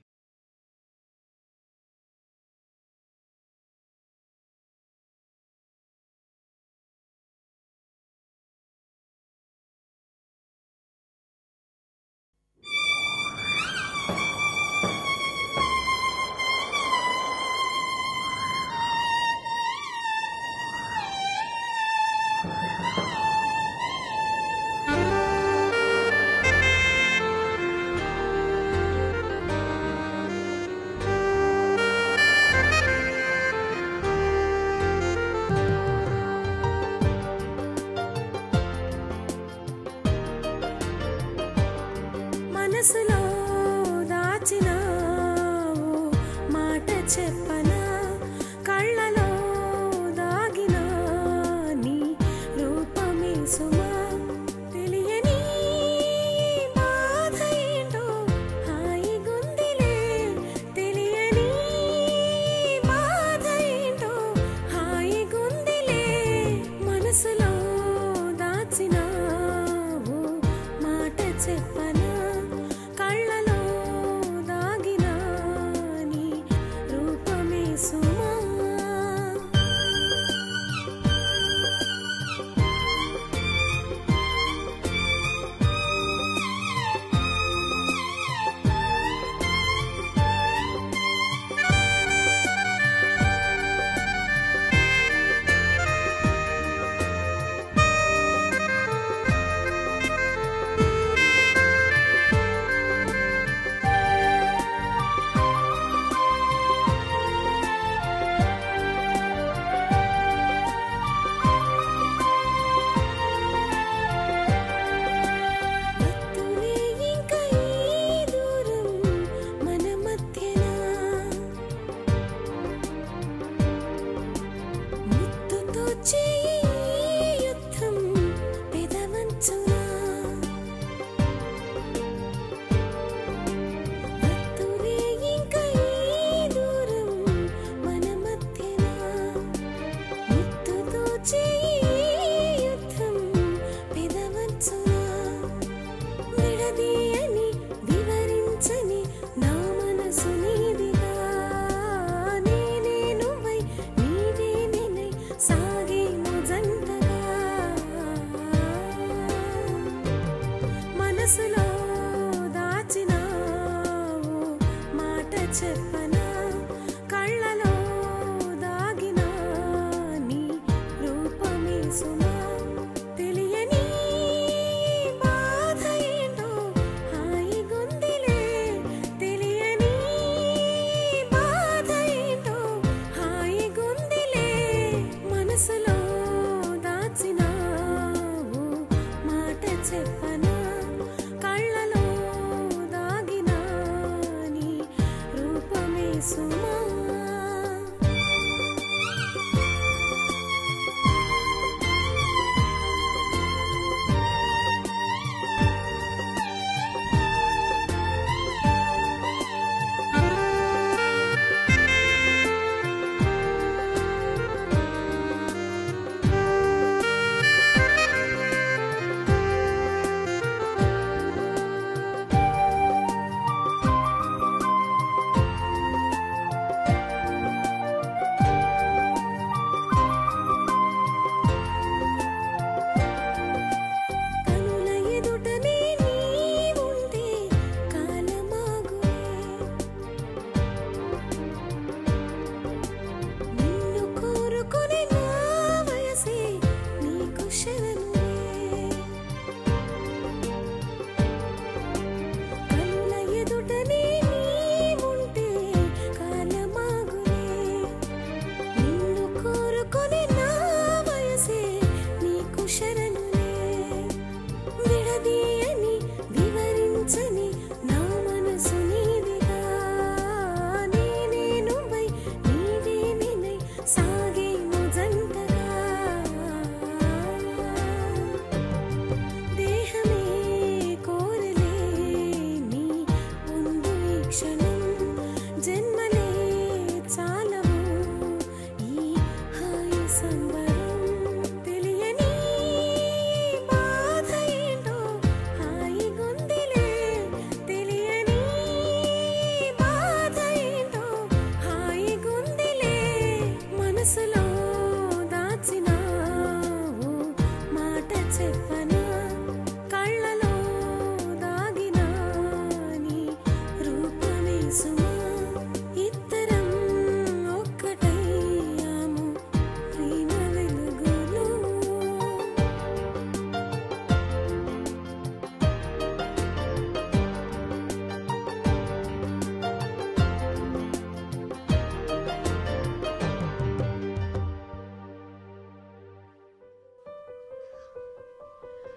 మనసులో దాచిన ఓ మాట చెప్పనా కళ్ళలో దాగిన నీ రూపమే సుమా తెలియని బాధ ఏంటో హాయిగుందిలే తెలియని బాధ ఏంటో హాయిగుందిలే మనసులో దాచిన ఓ మాట చెప్పనా కళ్ళలో దాగిన నీ రూపమే సుమా వద్దులే ఇంకా ఈ దూరం మన మధ్యన ముద్దుతో చేయి యుద్ధం పెదవంచున వద్దులే ఇంకా ఈ దూరం మన మధ్యన ముద్దుతో చేయి యుద్ధం పెదవంచున విడదీయని వివరించని నా మనసు నీదిగా నేనే నువ్వై నీవే నేనై సాగేను జంటగా మనసులో దాచిన ఓ మాట చెప్పనా కళ్ళలో దాగిన నీ రూపమే సుమా తెలియని బాధ ఏంటో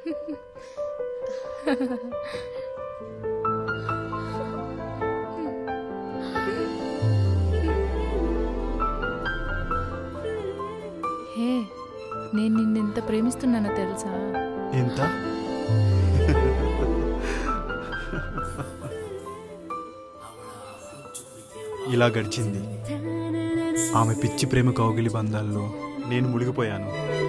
హే నేను నిన్నెంత ప్రేమిస్తున్నానో తెలుసా ఎంత ఇలా గడిచింది ఆమె పిచ్చి ప్రేమ కౌగిలి బంధాల్లో నేను మునిగిపోయాను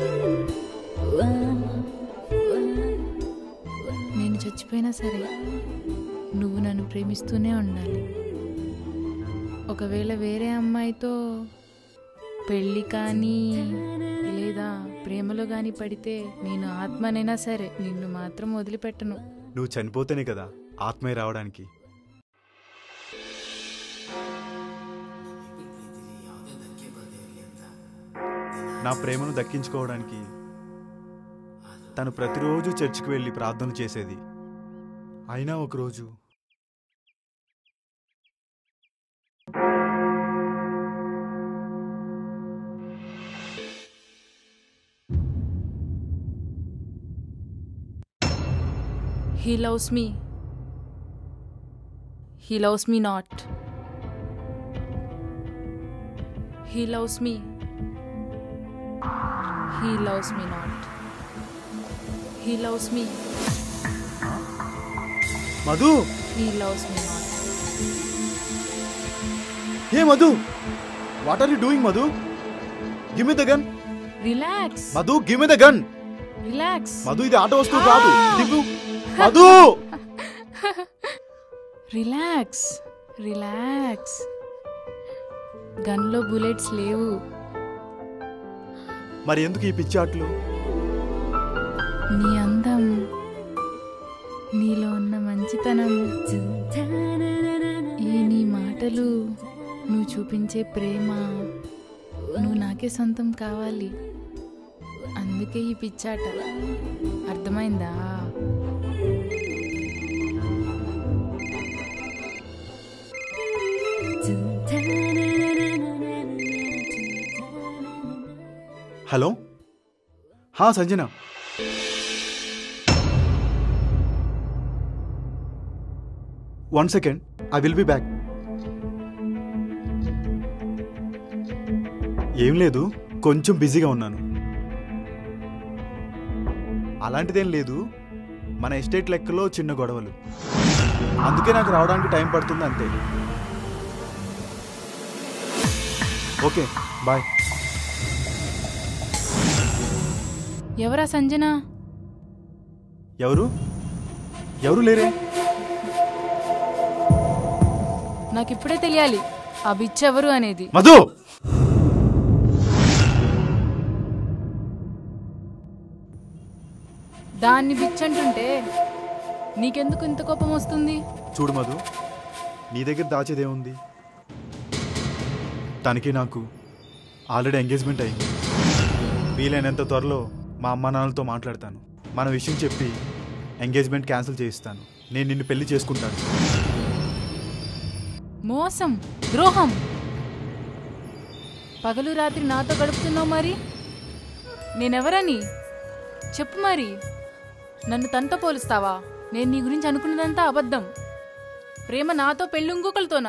నేను చచ్చిపోయినా సరే నువ్వు నన్ను ప్రేమిస్తూనే ఉండాలి ఒకవేళ వేరే అమ్మాయితో పెళ్ళి కానీ లేదా ప్రేమలో కానీ పడితే నేను ఆత్మనైనా సరే నిన్ను మాత్రం వదిలిపెట్టను నువ్వు చనిపోతేనే కదా ఆత్మయ్య రావడానికి నా ప్రేమను దక్కించుకోవడానికి తను ప్రతిరోజు చర్చికి వెళ్ళి ప్రార్థన చేసేది అయినా ఒకరోజు he loves me he loves me not he loves me he loves me not he loves me Madhu he loves me not hey Madhu what are you doing Madhu give me the gun relax Madhu give me the gun relax Madhu ఇది ఆట వస్తువు కాదు దిగు Madhu relax relax గన్లో bullets లేవు మరి ఎందుకు ఈ పిచ్చి ఆటలు నీ అందం నీలో ఉన్న మంచితనం ఈ నీ మాటలు నువ్వు చూపించే ప్రేమ నువ్వు నాకే సొంతం కావాలి అందుకే ఈ పిచ్చాట అర్థమైందా హలో హా Sanjana one second I will be back ఏం లేదు కొంచెం బిజీగా ఉన్నాను అలాంటిదేం లేదు మన ఎస్టేట్ లెక్కలో చిన్న గొడవలు అందుకే నాకు రావడానికి టైం పడుతుంది అంతే ఓకే బాయ్ ఎవరా సంజన ఎవరు ఎవరు లేరే నాకు ఇప్పుడే తెలియాలి ఆ బిచ్ ఎవరు అనేది మధు దాన్ని బిచ్ అంటుంటే నీకెందుకు ఇంత కోపం వస్తుంది చూడు మధు నీ దగ్గర దాచేదేముంది తనకి నాకు ఆల్రెడీ ఎంగేజ్మెంట్ అయింది వీలైనంత త్వరలో మా అమ్మ నాన్నలతో మాట్లాడతాను మన విషయం చెప్పి ఎంగేజ్మెంట్ క్యాన్సిల్ చేయిస్తాను నేను నిన్ను పెళ్లి చేసుకుంటాను మోసం ద్రోహం పగలు రాత్రి నాతో గడుపుతున్నావు మరి నేనెవరని చెప్పు మరి నన్ను తనతో పోలుస్తావా నేను నీ గురించి అనుకున్నదంతా అబద్ధం ప్రేమ నాతో పెళ్ళి ఇంకొకరితోనా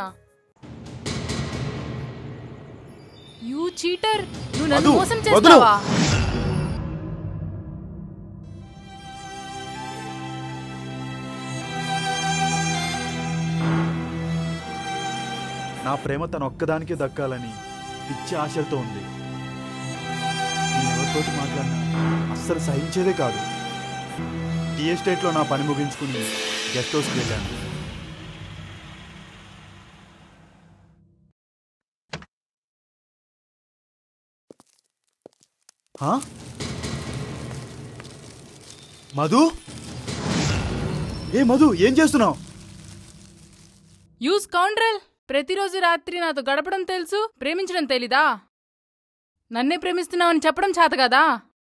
యూ చీటర్ నువ్వు నన్ను వద్దు, మోసం వద్దు. చేస్తావా నా ప్రేమ తన ఒక్కదానికే దక్కాలని పిచ్చి ఆశలతో ఉంది నేను ఎవరితోటి మాట్లాడినా అస్సలు సహించేదే కాదు టీ ఎస్టేట్లో నా పని ముగించుకుని గెస్ట్ హౌస్కి వెళ్ళాను హా? మధు ఏ మధు ఏం చేస్తున్నావు యూస్ కౌండ్రల్ ప్రతిరోజు రాత్రి నాతో గడపడం తెలుసు ప్రేమించడం తెలీదా నన్నే ప్రేమిస్తున్నావని చెప్పడం చేత కదా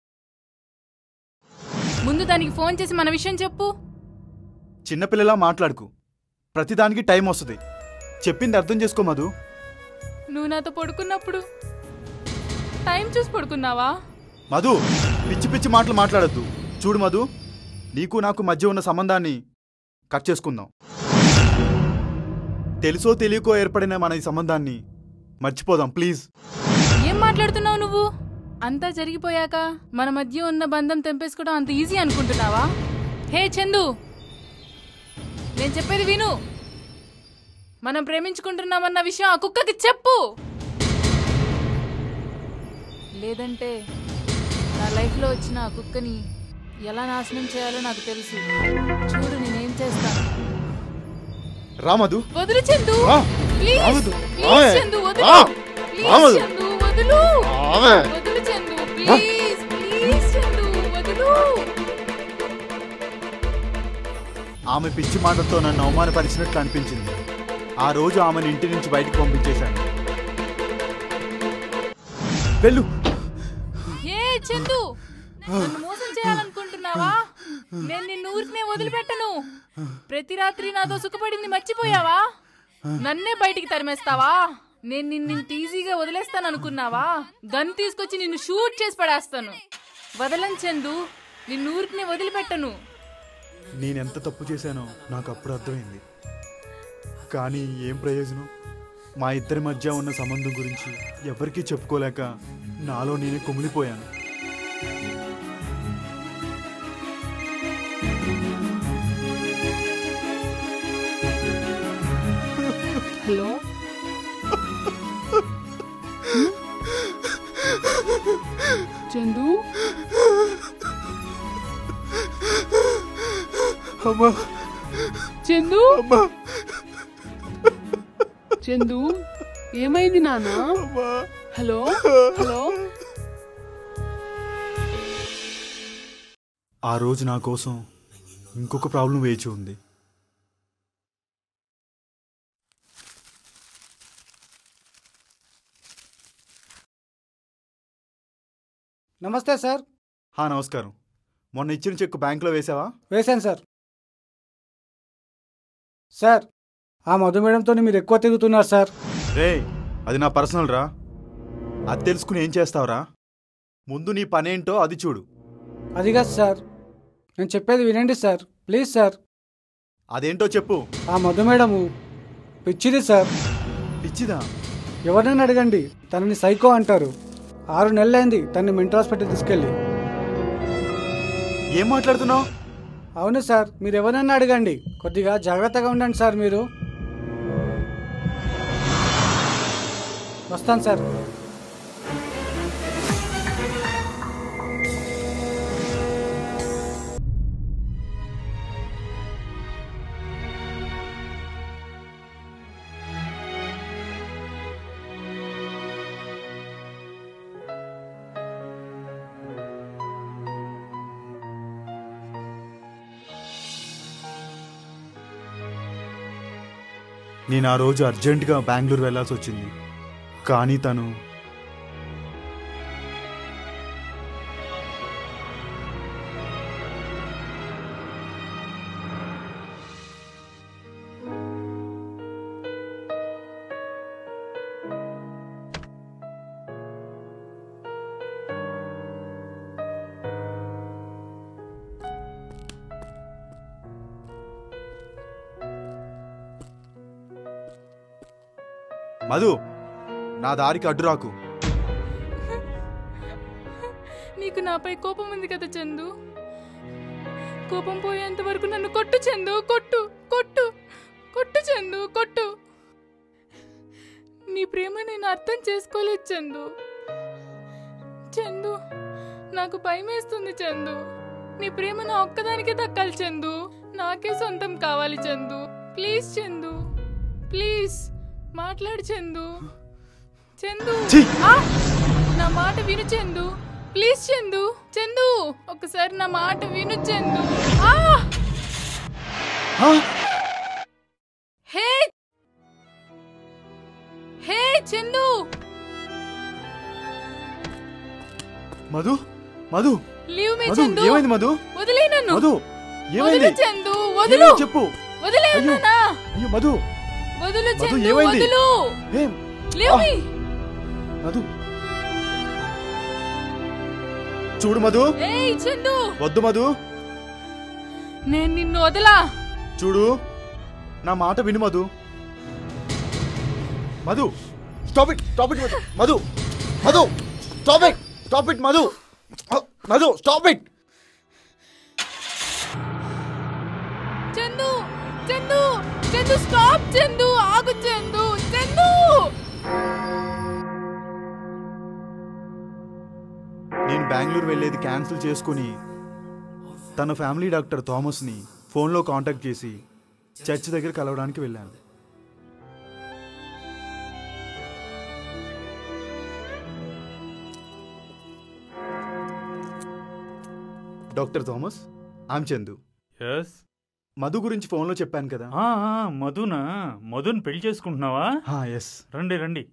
ముందు దానికి ఫోన్ చేసి మన విషయం చెప్పు చిన్నపిల్లలా మాట్లాడుకు ప్రతిదానికి టైం వస్తుంది చెప్పింది అర్థం చేసుకో మధు నువ్వు నాతో పడుకున్నప్పుడు టైం చూసి పడుకున్నావా మధు పిచ్చి పిచ్చి మాటలు మాట్లాడద్దు చూడు మధు నీకు నాకు మధ్య ఉన్న సంబంధాన్ని కట్ చేసుకుందాం తెలుసో తెలియకో ఏర్పడిన మన ఈ సంబంధాన్ని మర్చిపోదాం ప్లీజ్ ఏం మాట్లాడుతున్నావు నువ్వు అంతా జరిగిపోయాక మన మధ్య ఉన్న బంధం తెంపేసుకోవడం అంత ఈజీ అనుకుంటున్నావా హే చందు నేను చెప్పేది విను మనం ప్రేమించుకుంటున్నామన్న విషయం ఆ కుక్కకి చెప్పు లేదంటే నా లైఫ్లో వచ్చిన ఆ కుక్కని ఎలా నాశనం చేయాలో నాకు తెలుసు చూడు నేనేం చేస్తాను రామదు వదులు చందు ఆ, ప్లీజ్ రావద్దు. ప్లీజ్ ఆమె. చందు వదులు ఆ, ప్లీజ్ రావద్దు. చందు వదులు ఆమె. వదులు చందు ప్లీజ్ ప్లీజ్ చందు వదులు ఆమె పిచ్చి మాటలతో నన్ను అవమానపరిచినట్లు అనిపించింది ఆ రోజు ఆమెను ఇంటి నుంచి బయటకు పంపించేశాను వెళ్ళు ఏ చందు నన్ను మోసం చేయాలనుకుంటున్నావా నేను నిన్ను ఊరికనే వదిలిపెట్టను ప్రతి రాత్రి నాతో సుఖపడింది మర్చిపోయావా నన్నే బయటికి తరిమేస్తావా నేను నిన్ను ఇంత ఈజీగా వదిలేస్తాను అనుకున్నావా గన్ తీసుకొచ్చి నిన్ను షూట్ చేసి పడేస్తాను వదలను చందు నిన్ను ఊరికనే వదిలిపెట్టను నేనెంత తప్పు చేశానో నాకు అప్పుడు అర్థమైంది కానీ ఏం ప్రయోజనం మా ఇద్దరి మధ్య ఉన్న సంబంధం గురించి ఎవరికీ చెప్పుకోలేక నాలో నేనే కుమిలిపోయాను హలో చందు అమ్మా చందు చందు ఏమైంది నాన్న హలో హలో ఆ రోజు నా కోసం ఇంకొక ప్రాబ్లం వేచి ఉంది నమస్తే సార్ హా నమస్కారం మొన్న ఇచ్చిన చెక్కు బ్యాంకులో వేసావా వేశాను సార్ సార్ ఆ మధు మేడంతో మీరు ఎక్కువ తిరుగుతున్నారు సార్ రే అది నా పర్సనల్ రా అది తెలుసుకుని ఏం చేస్తావురా ముందు నీ పనేంటో అది చూడు అది కాదు సార్ నేను చెప్పేది వినండి సార్ ప్లీజ్ సార్ అదేంటో చెప్పు ఆ మధు మేడము పిచ్చిది సార్ పిచ్చిదా ఎవరినైనా అడగండి తనని సైకో అంటారు ఆరు నెలలైంది తనని మెంటల్ హాస్పిటల్ తీసుకెళ్ళి ఏం మాట్లాడుతున్నావు అవును సార్ మీరు ఎవరైనా అడగండి కొద్దిగా జాగ్రత్తగా ఉండండి సార్ మీరు వస్తాను సార్ నేను ఆ రోజు అర్జెంటుగా బెంగళూరు వెళ్ళాల్సి వచ్చింది కానీ తను మధు నా దారికి అడ్డు రాకు నీకు నాపై కోపం ఉంది కదా చందు కోపం పోయేంత వరకు నన్ను కొట్టు చందు కొట్టు కొట్టు కొట్టు చందు కొట్టు నీ ప్రేమ నేను అర్థం చేసుకోలేదు చందు చందు నాకు భయమేస్తుంది చందు నీ ప్రేమ నా ఒక్కదానికే దక్కాలి చందు నాకే సొంతం కావాలి చందు ప్లీజ్ చందు ప్లీజ్ మాట్లాడు చందు చందు ఆ! నా మాట విను చందు ప్లీజ్ చందు చందు ఒకసారి నా మాట విను చందు ఆ! Hey hey Chandu Madhu Madhu leave me Madhu Chandu ఏమైంది మధు వదిలే నన్ను మధు వదిలు ఏమైంది చందు వదిలు ఏమైంది చెప్పు వదిలే అయ్యో. అన్నానా? అయ్యో మధు వదిలు మధు, చందు ఏమైంది? వదిలు ఏం లీవ్ ఆ. మీ మధు చూడు మధు ఏయ్ చందు వద్దు మధు నేను నిన్ను వదలా చూడు నా మాట విను Madhu Madhu stop it stop it Madhu Madhu stop it stop it Madhu Madhu stop it Chandu Chandu Chandu stop Chandu ఆగు చందు చందు నేను బెంగళూరు వెళ్ళేది క్యాన్సిల్ చేసుకుని తన ఫ్యామిలీ డాక్టర్ థామస్ని ఫోన్లో కాంటాక్ట్ చేసి చర్చ్ దగ్గర కలవడానికి వెళ్ళాను doctor Thomas am Chandu yes Madhu గురించి ఫోన్లో చెప్పాను కదా మధునా మధుని పెళ్లి చేసుకుంటున్నావా ఎస్ రండి రండి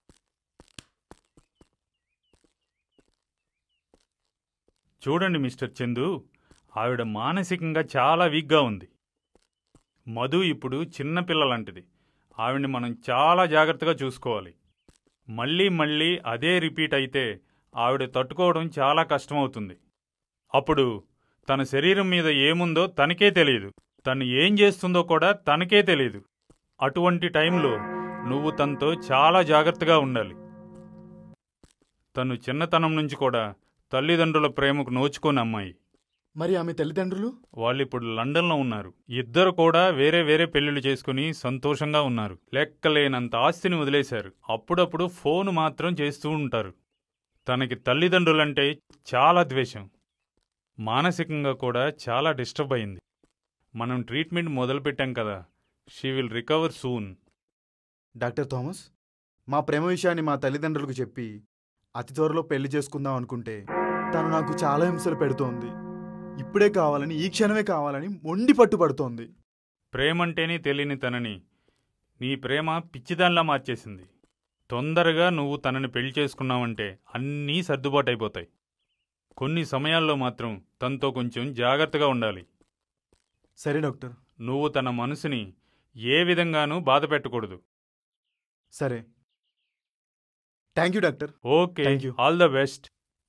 చూడండి మిస్టర్ చందు ఆవిడ మానసికంగా చాలా వీక్గా ఉంది మధు ఇప్పుడు చిన్న పిల్లలాంటిది ఆవిడ్ని మనం చాలా జాగ్రత్తగా చూసుకోవాలి మళ్ళీ మళ్ళీ అదే రిపీట్ అయితే ఆవిడ తట్టుకోవడం చాలా కష్టమవుతుంది అప్పుడు తన శరీరం మీద ఏముందో తనకే తెలియదు తను ఏం చేస్తుందో కూడా తనకే తెలియదు అటువంటి టైంలో నువ్వు తనతో చాలా జాగ్రత్తగా ఉండాలి తను చిన్నతనం నుంచి కూడా తల్లిదండ్రుల ప్రేమకు నోచుకోని అమ్మాయి మరి ఆమె తల్లిదండ్రులు వాళ్ళు ఇప్పుడు లండన్లో ఉన్నారు ఇద్దరు కూడా వేరే వేరే పెళ్లిళ్ళు చేసుకుని సంతోషంగా ఉన్నారు లెక్కలేనంత ఆస్తిని వదిలేశారు అప్పుడప్పుడు ఫోన్ మాత్రం చేస్తూ ఉంటారు తనకి తల్లిదండ్రులంటే చాలా ద్వేషం మానసికంగా కూడా చాలా డిస్టర్బ్ అయింది మనం ట్రీట్మెంట్ మొదలుపెట్టాం కదా she will recover soon doctor Thomas మా ప్రేమ విషయాన్ని మా తల్లిదండ్రులకు చెప్పి అతి త్వరలో పెళ్లి చేసుకుందాం అనుకుంటే తను నాకు చాలా హింసలు పెడుతోంది ఇప్పుడే కావాలని ఈ క్షణమే కావాలని మొండి పట్టుబడుతోంది ప్రేమంటేనే తెలియని తనని నీ ప్రేమ పిచ్చిదానిలా మార్చేసింది తొందరగా నువ్వు తనని పెళ్లి చేసుకున్నావంటే అన్నీ సర్దుబాటు అయిపోతాయి కొన్ని సమయాల్లో మాత్రం తనతో కొంచెం జాగ్రత్తగా ఉండాలి సరే డాక్టర్ నువ్వు తన మనసుని ఏ విధంగానూ బాధ పెట్టకూడదు సరే thank you doctor okay Thank you. All the best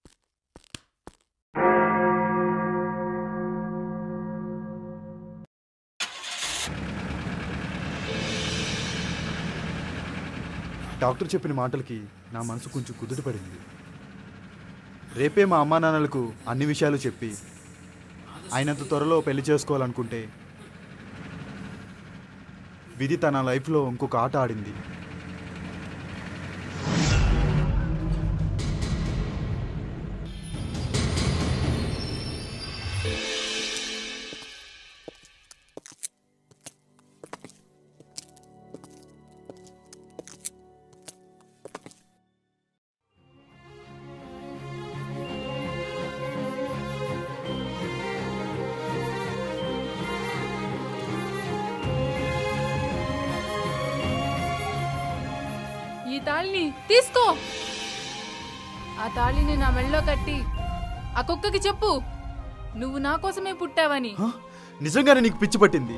doctor చెప్పిన మాటలకి నా మనసు కొంచెం కుదుట పడింది రేపే మా అమ్మా నాన్నలకు అన్ని విషయాలు చెప్పి అయినంత త్వరలో పెళ్లి చేసుకోవాలనుకుంటే విధి తన లైఫ్లో ఇంకొక ఆట ఆడింది ఈ తాళిని తీసుకో ఆ తాళిని నా మెళ్ళలో కట్టి ఆ కుక్కకి చెప్పు నువ్వు నా కోసమే పుట్టావని నిజంగానే నీకు పిచ్చి పట్టింది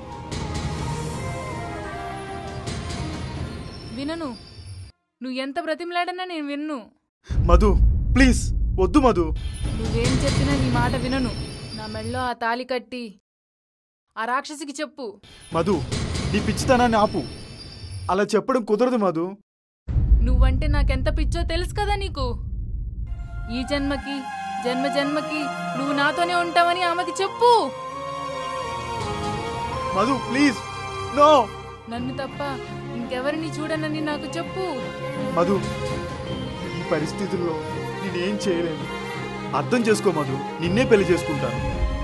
వినను నువ్వు ఎంత బ్రతిమలాడన్నా నేను విన్ను మధు ప్లీజ్ వద్దు మధు నువ్వేం చెప్పినా నీ మాట వినను నా మెళ్ళో ఆ తాళి కట్టి ఆ రాక్షసికి చెప్పు మధు నీ పిచ్చితనాన్ని ఆపు అలా చెప్పడం కుదరదు మధు నువ్వంటే నాకెంత పిచ్చో తెలుసు కదా నీకు ఈ జన్మకి జన్మ జన్మకి నువ్వు నాతోనే ఉంటావని ఆమెకి చెప్పు మధు ప్లీజ్ నో నన్ను తప్ప ఇంకెవరిని చూడనని నాకు చెప్పు మధు ఈ పరిస్థితుల్లో నేనేం చేయలేను అర్థం చేసుకో మధు నిన్నే పెళ్లి చేసుకుంటాను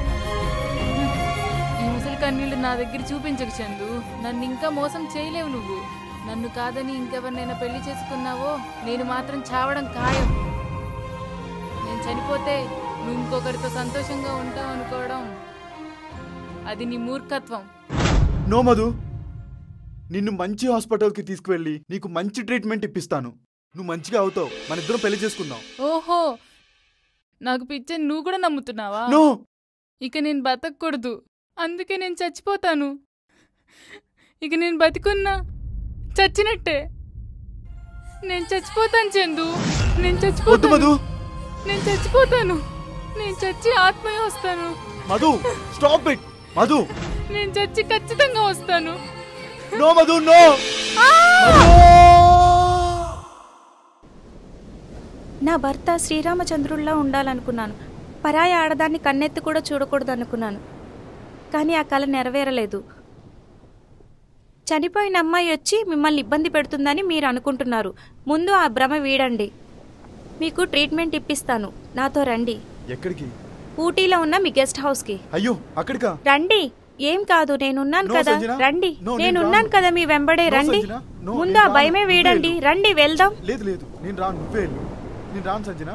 ఈ ముసలి కన్నీళ్లు నా దగ్గర చూపించకు చందు నన్ను ఇంకా మోసం చేయలేవు నువ్వు నన్ను కాదని ఇంకెవరినైనా పెళ్లి చేసుకున్నావో నేను మాత్రం చావడం ఖాయం నేను చనిపోతే నువ్వు ఇంకొకరితో సంతోషంగా ఉంటావు అనుకోవడం అది నీ మూర్ఖత్వం నో మధు నిన్ను మంచి హాస్పిటల్కి తీసుకువెళ్ళి నీకు మంచి ట్రీట్మెంట్ ఇప్పిస్తాను నువ్వు మంచిగా అవుతావు మన ఇద్దరం పెళ్లి చేసుకుందాం ఓహో నాకు పిచ్చని నువ్వు కూడా నమ్ముతున్నావా నో ఇక నేను బతకూడదు అందుకే నేను చచ్చిపోతాను ఇక నేను బతికున్నా చచ్చినట్టే నేను చచ్చిపోతాను చందు నేను వద్దు చచ్చిపోతాను మధు నేను చచ్చిపోతాను నేను చచ్చి ఆత్మయ్య వస్తాను మధు స్టాప్ ఇట్ మధు నేను చచ్చి ఖచ్చితంగా వస్తాను నో మధు నో నా భర్త శ్రీరామచంద్రుల్లా ఉండాలనుకున్నాను పరాయి ఆడదాన్ని కన్నెత్తి కూడా చూడకూడదు అనుకున్నాను కానీ ఆ కళ నెరవేరలేదు చనిపోయిన అమ్మాయి వచ్చి మిమ్మల్ని ఇబ్బంది పెడుతుందని మీరు అనుకుంటున్నారు ముందు ఆ భ్రమ వీడండి మీకు ట్రీట్మెంట్ ఇప్పిస్తాను నాతో రండి ఎక్కడికి ఊటీలో ఉన్న మీ గెస్ట్ హౌస్కి అయ్యో అక్కడికా రండి ఏం కాదు నేనున్నాను No, కదా సంజన. రండి No, నేను నేనున్నాను రాను. కదా మీ వెంబడే No, రండి సంజన. No, ముందు నేను ఆ రాను. భయమే నువ్వే వీడండి వెళ్ళు. రండి వెళ్దాం లేదు లేదు నేను రాను నువ్వే వెళ్ళు నేను రాను సంజన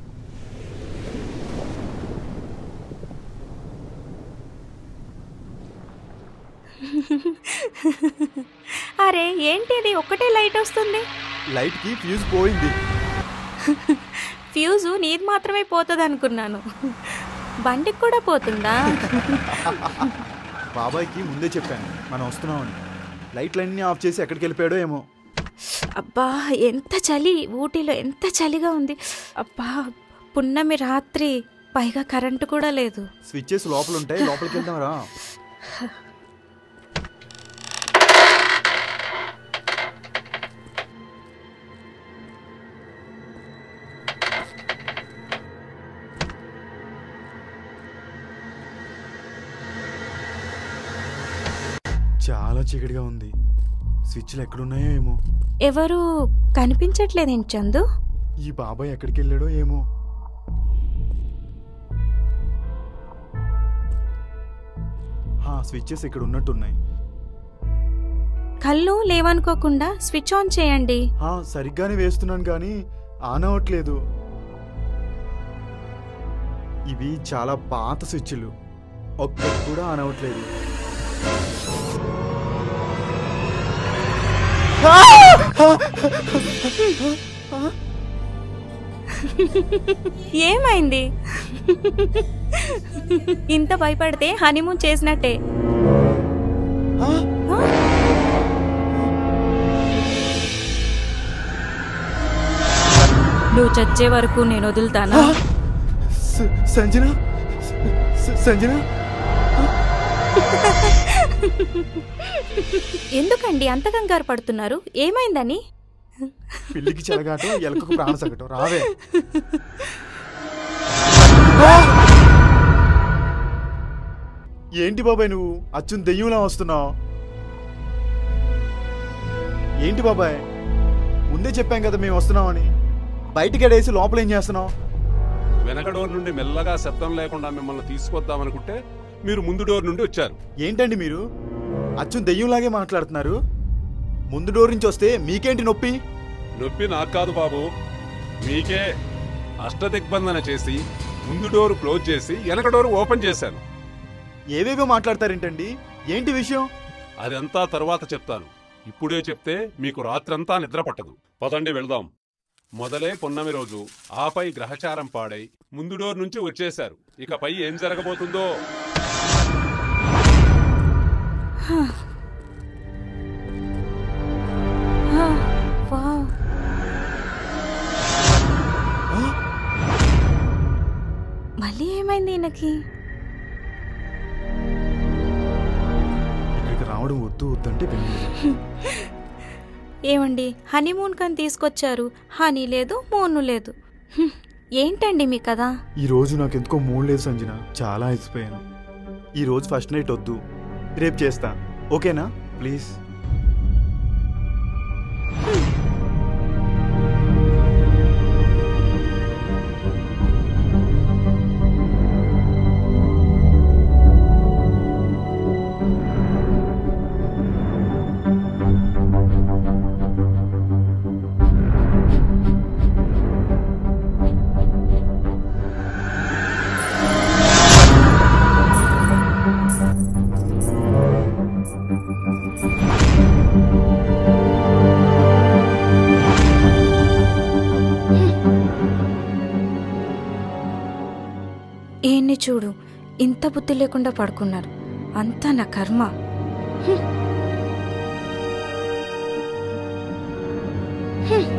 అరే ఏంటి ఇది ఒక్కటే లైట్ వస్తుంది లైట్ కి ఫ్యూజ్ పోయింది ఫ్యూజు నీది మాత్రమే పోతుంది అనుకున్నాను బండికి కూడా పోతుందా బాబాయ్కి ముందే చెప్పాను మనం వస్తున్నామని లైట్లన్నీ ఆఫ్ చేసి ఎక్కడికి వెళ్ళిపోయాడో ఏమో అబ్బా ఎంత చలి ఊటీలో ఎంత చలిగా ఉంది అబ్బా పున్నమి రాత్రి పైగా కరెంటు కూడా లేదు స్విచ్చెస్ లోపల ఉంటాయి లోపలికి వెళ్దాం రా చాలా చీకటిగా ఉంది స్విచ్లు ఎక్కడున్నాయో ఏమో ఎవరు కనిపించట్లేదేంటి చందు ఈ బాబాయ్ ఎక్కడికి వెళ్ళాడో ఏమో హా, స్విచ్చెస్ ఇక్కడ ఉన్నట్టున్నాయి కళ్ళు లేవనుకోకుండా స్విచ్ ఆన్ చేయండి హా, సరిగ్గానే వేస్తున్నాను కానీ ఆన్ అవ్వట్లేదు ఇవి చాలా పాత స్విచ్లు ఒక్కటి కూడా ఆన్ అవ్వట్లేదు ఏమైంది ఇంత భయపడితే హనీమూన్ చేసినట్టే ఆ? నువ్వు చచ్చే వరకు నేను వదులుతానా స- సంజన స- సంజన ఎందుకండి అంత కంగారు పడుతున్నారు ఏమైందని పిల్లికి చెలగాటం ఎలకకు ప్రాణ సగటం రావే ఏంటి బాబాయ్ నువ్వు అచ్చున్ దెయ్యంలా వస్తున్నావు ఏంటి బాబాయ్ ముందే చెప్పాం కదా మేము వస్తున్నామని బయటికి ఎడేసి లోపల ఏం చేస్తున్నావు వెనక డోర్ నుండి మెల్లగా శబ్దం లేకుండా మిమ్మల్ని తీసుకొద్దామనుకుంటే మీరు ముందు డోర్ నుండి వచ్చారు ఏంటండి మీరు అచ్చున్ దెయ్యంలాగే మాట్లాడుతున్నారు ముందు డోర్ నుంచి వస్తే మీకేంటి నొప్పి నొప్పి నాకు కాదు బాబు మీకే అష్టదిగ్బంధన చేసి ముందు డోర్ క్లోజ్ చేసి వెనక డోర్ ఓపెన్ చేశాను ఏవేవో మాట్లాడతారేంటండి ఏంటి విషయం అదంతా తర్వాత చెప్తాను ఇప్పుడే చెప్తే మీకు రాత్రంతా నిద్ర పట్టదు పదండి వెళ్దాం మొదలే పున్నమి రోజు ఆపై గ్రహచారం పాడై ముందు డోర్ నుంచి వచ్చేశారు ఇకపై ఏం జరగబోతుందో వావ్. మళ్ళీ ఏమైంది ఈయనకి ఇక్కడికి రావడం వద్దు వద్దంటే వెళ్ళి ఏమండి హనీమూన్ కని తీసుకొచ్చారు హనీ లేదు మోను లేదు హ్మ్. ఏంటండి మీ కదా ఈ రోజు నాకు ఎందుకో మూడ్ లేదు సంజన చాలా అయిపోయాను ఈ రోజు ఫస్ట్ నైట్ వద్దు రేపు చేస్తా ఓకేనా ప్లీజ్ ఈయన్ని చూడు ఇంత బుద్ధి లేకుండా పడుకున్నారు అంతా నా కర్మ హ్మ్. హ్మ్.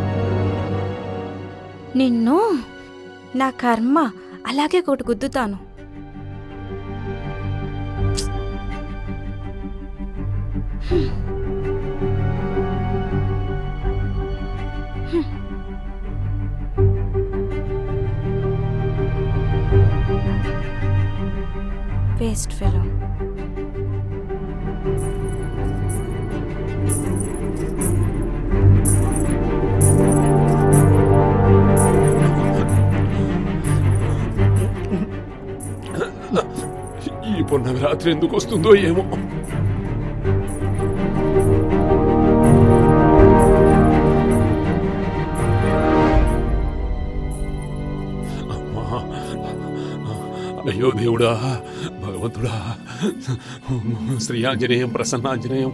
నిన్ను నా కర్మ అలాగే కొట్టి గుద్దుతాను వేస్ట్ ఫెలో ఈ పున్నమి రాత్రి ఎందుకు వస్తుందో ఏమో అమ్మా. అయ్యో దేవుడా భగవంతుడా Shri Anjaneyam Prasannanjaneyam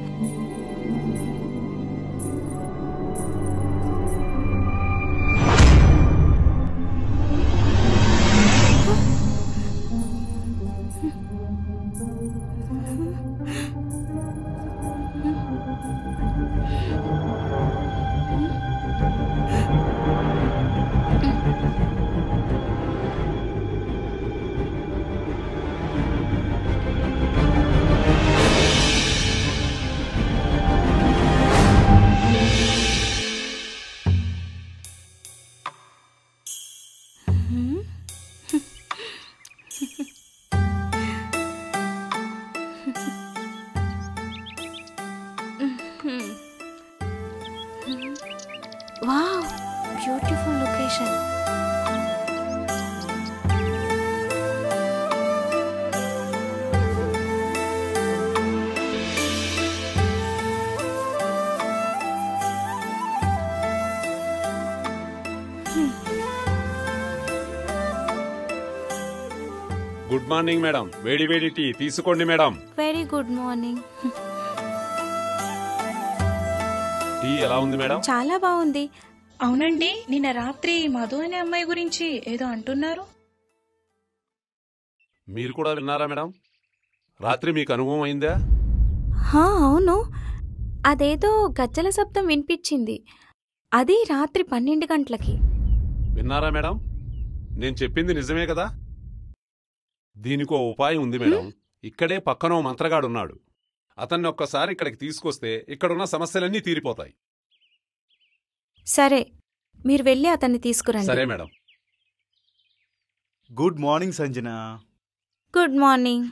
wow beautiful location good morning madam వేడి వేడి టీ తీసుకోండి madam very good morning tea ఎలా ఉంది మేడం చాలా బాగుంది అవునండి నిన్న రాత్రి మధు అనే అమ్మాయి గురించి ఏదో అంటున్నారు మీరు కూడా విన్నారా మేడం రాత్రి మీకు అనుభవం అయిందా హా అవును అదేదో గజ్జల శబ్దం వినిపించింది అది రాత్రి పన్నెండు గంటలకి విన్నారా మేడం నేను చెప్పింది నిజమే కదా దీనికో ఉపాయం ఉంది మేడం ఇక్కడే పక్కన ఓ మంత్రగాడున్నాడు అతన్ని ఒక్కసారి ఇక్కడికి తీసుకొస్తే ఇక్కడున్న సమస్యలన్నీ తీరిపోతాయి సరే మీరు వెళ్ళి అతన్ని తీసుకురండి సరే madam good morning Sanjana good morning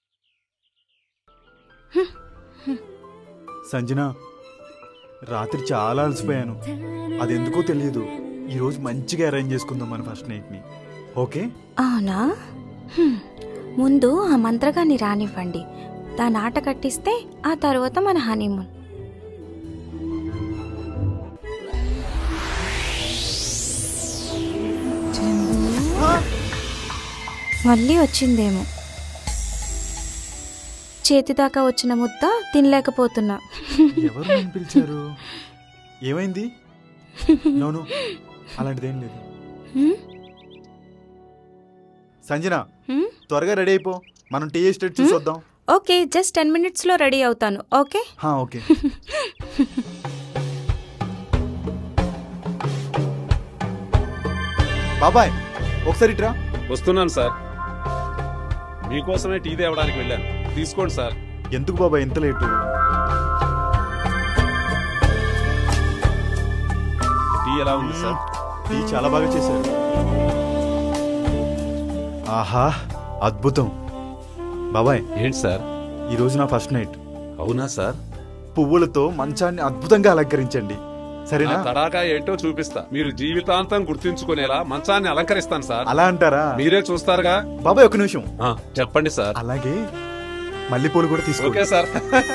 Sanjana రాత్రి చాలా అలసిపోయాను అదెందుకో తెలియదు ఈరోజు మంచిగా అరేంజ్ చేసుకుందాం మన ఫస్ట్ నైట్ని ఓకే అవునా హ్మ్. ముందు ఆ మంత్రగాన్ని రానివ్వండి దాని ఆట కట్టిస్తే ఆ తర్వాత మన హనీమూన్ మళ్ళీ వచ్చిందేమో చేతి దాకా వచ్చిన ముద్ద తినలేకపోతున్నా ఎవరు నన్ను పిలిచారు ఏమైంది నోను అలాంటిదేం లేదు హ్మ్? సంజన హ్మ్? త్వరగా రెడీ అయిపో మనం టీ ఎస్టేట్ చూసి వద్దాం ఓకే జస్ట్ టెన్ మినిట్స్లో రెడీ అవుతాను ఓకే హా, ఓకే బాబాయ్ ఒకసారి ఇట్రా వస్తున్నాను సార్ మీకోసమే టీ తేవడానికి వెళ్ళాను తీసుకోండి సార్ ఎందుకు బాబాయ్ ఎంత లేటు టీ ఎలా ఉంది సార్ టీ చాలా బాగా చేశారు ఆహా అద్భుతం బాబాయ్ ఏంటి సార్ ఈ రోజు నా ఫస్ట్ నైట్ అవునా సార్ పువ్వులతో మంచాన్ని అద్భుతంగా అలంకరించండి సరేనా నా తడాకా ఏంటో చూపిస్తా మీరు జీవితాంతం గుర్తుంచుకునేలా మంచాన్ని అలంకరిస్తాను సార్ అలా అంటారా మీరే చూస్తారుగా బాబాయ్ ఒక నిమిషం ఆ, చెప్పండి సార్ అలాగే మల్లెపూలు కూడా తీసుకో ఓకే సార్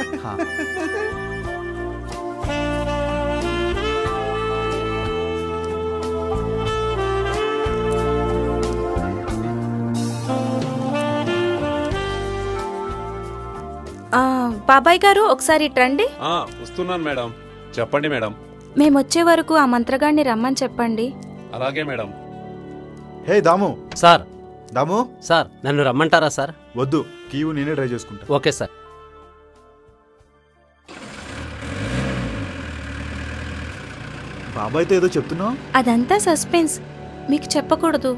ఆ, బాబాయ్ గారు ఒకసారి ఇటు రండి ఆ, వస్తున్నాను మేడం చెప్పండి మేడం మేము వచ్చే వరకు ఆ మంత్రగాడిని రమ్మని చెప్పండి అలాగే madam hey Damu sir Damu sir నన్ను రమ్మంటారా సార్ వద్దు కీవు నేనే ట్రై చేసుకుంటా ఓకే సార్ బాబాయ్తో ఏదో చెప్తున్నావు అదంతా సస్పెన్స్ మీకు చెప్పకూడదు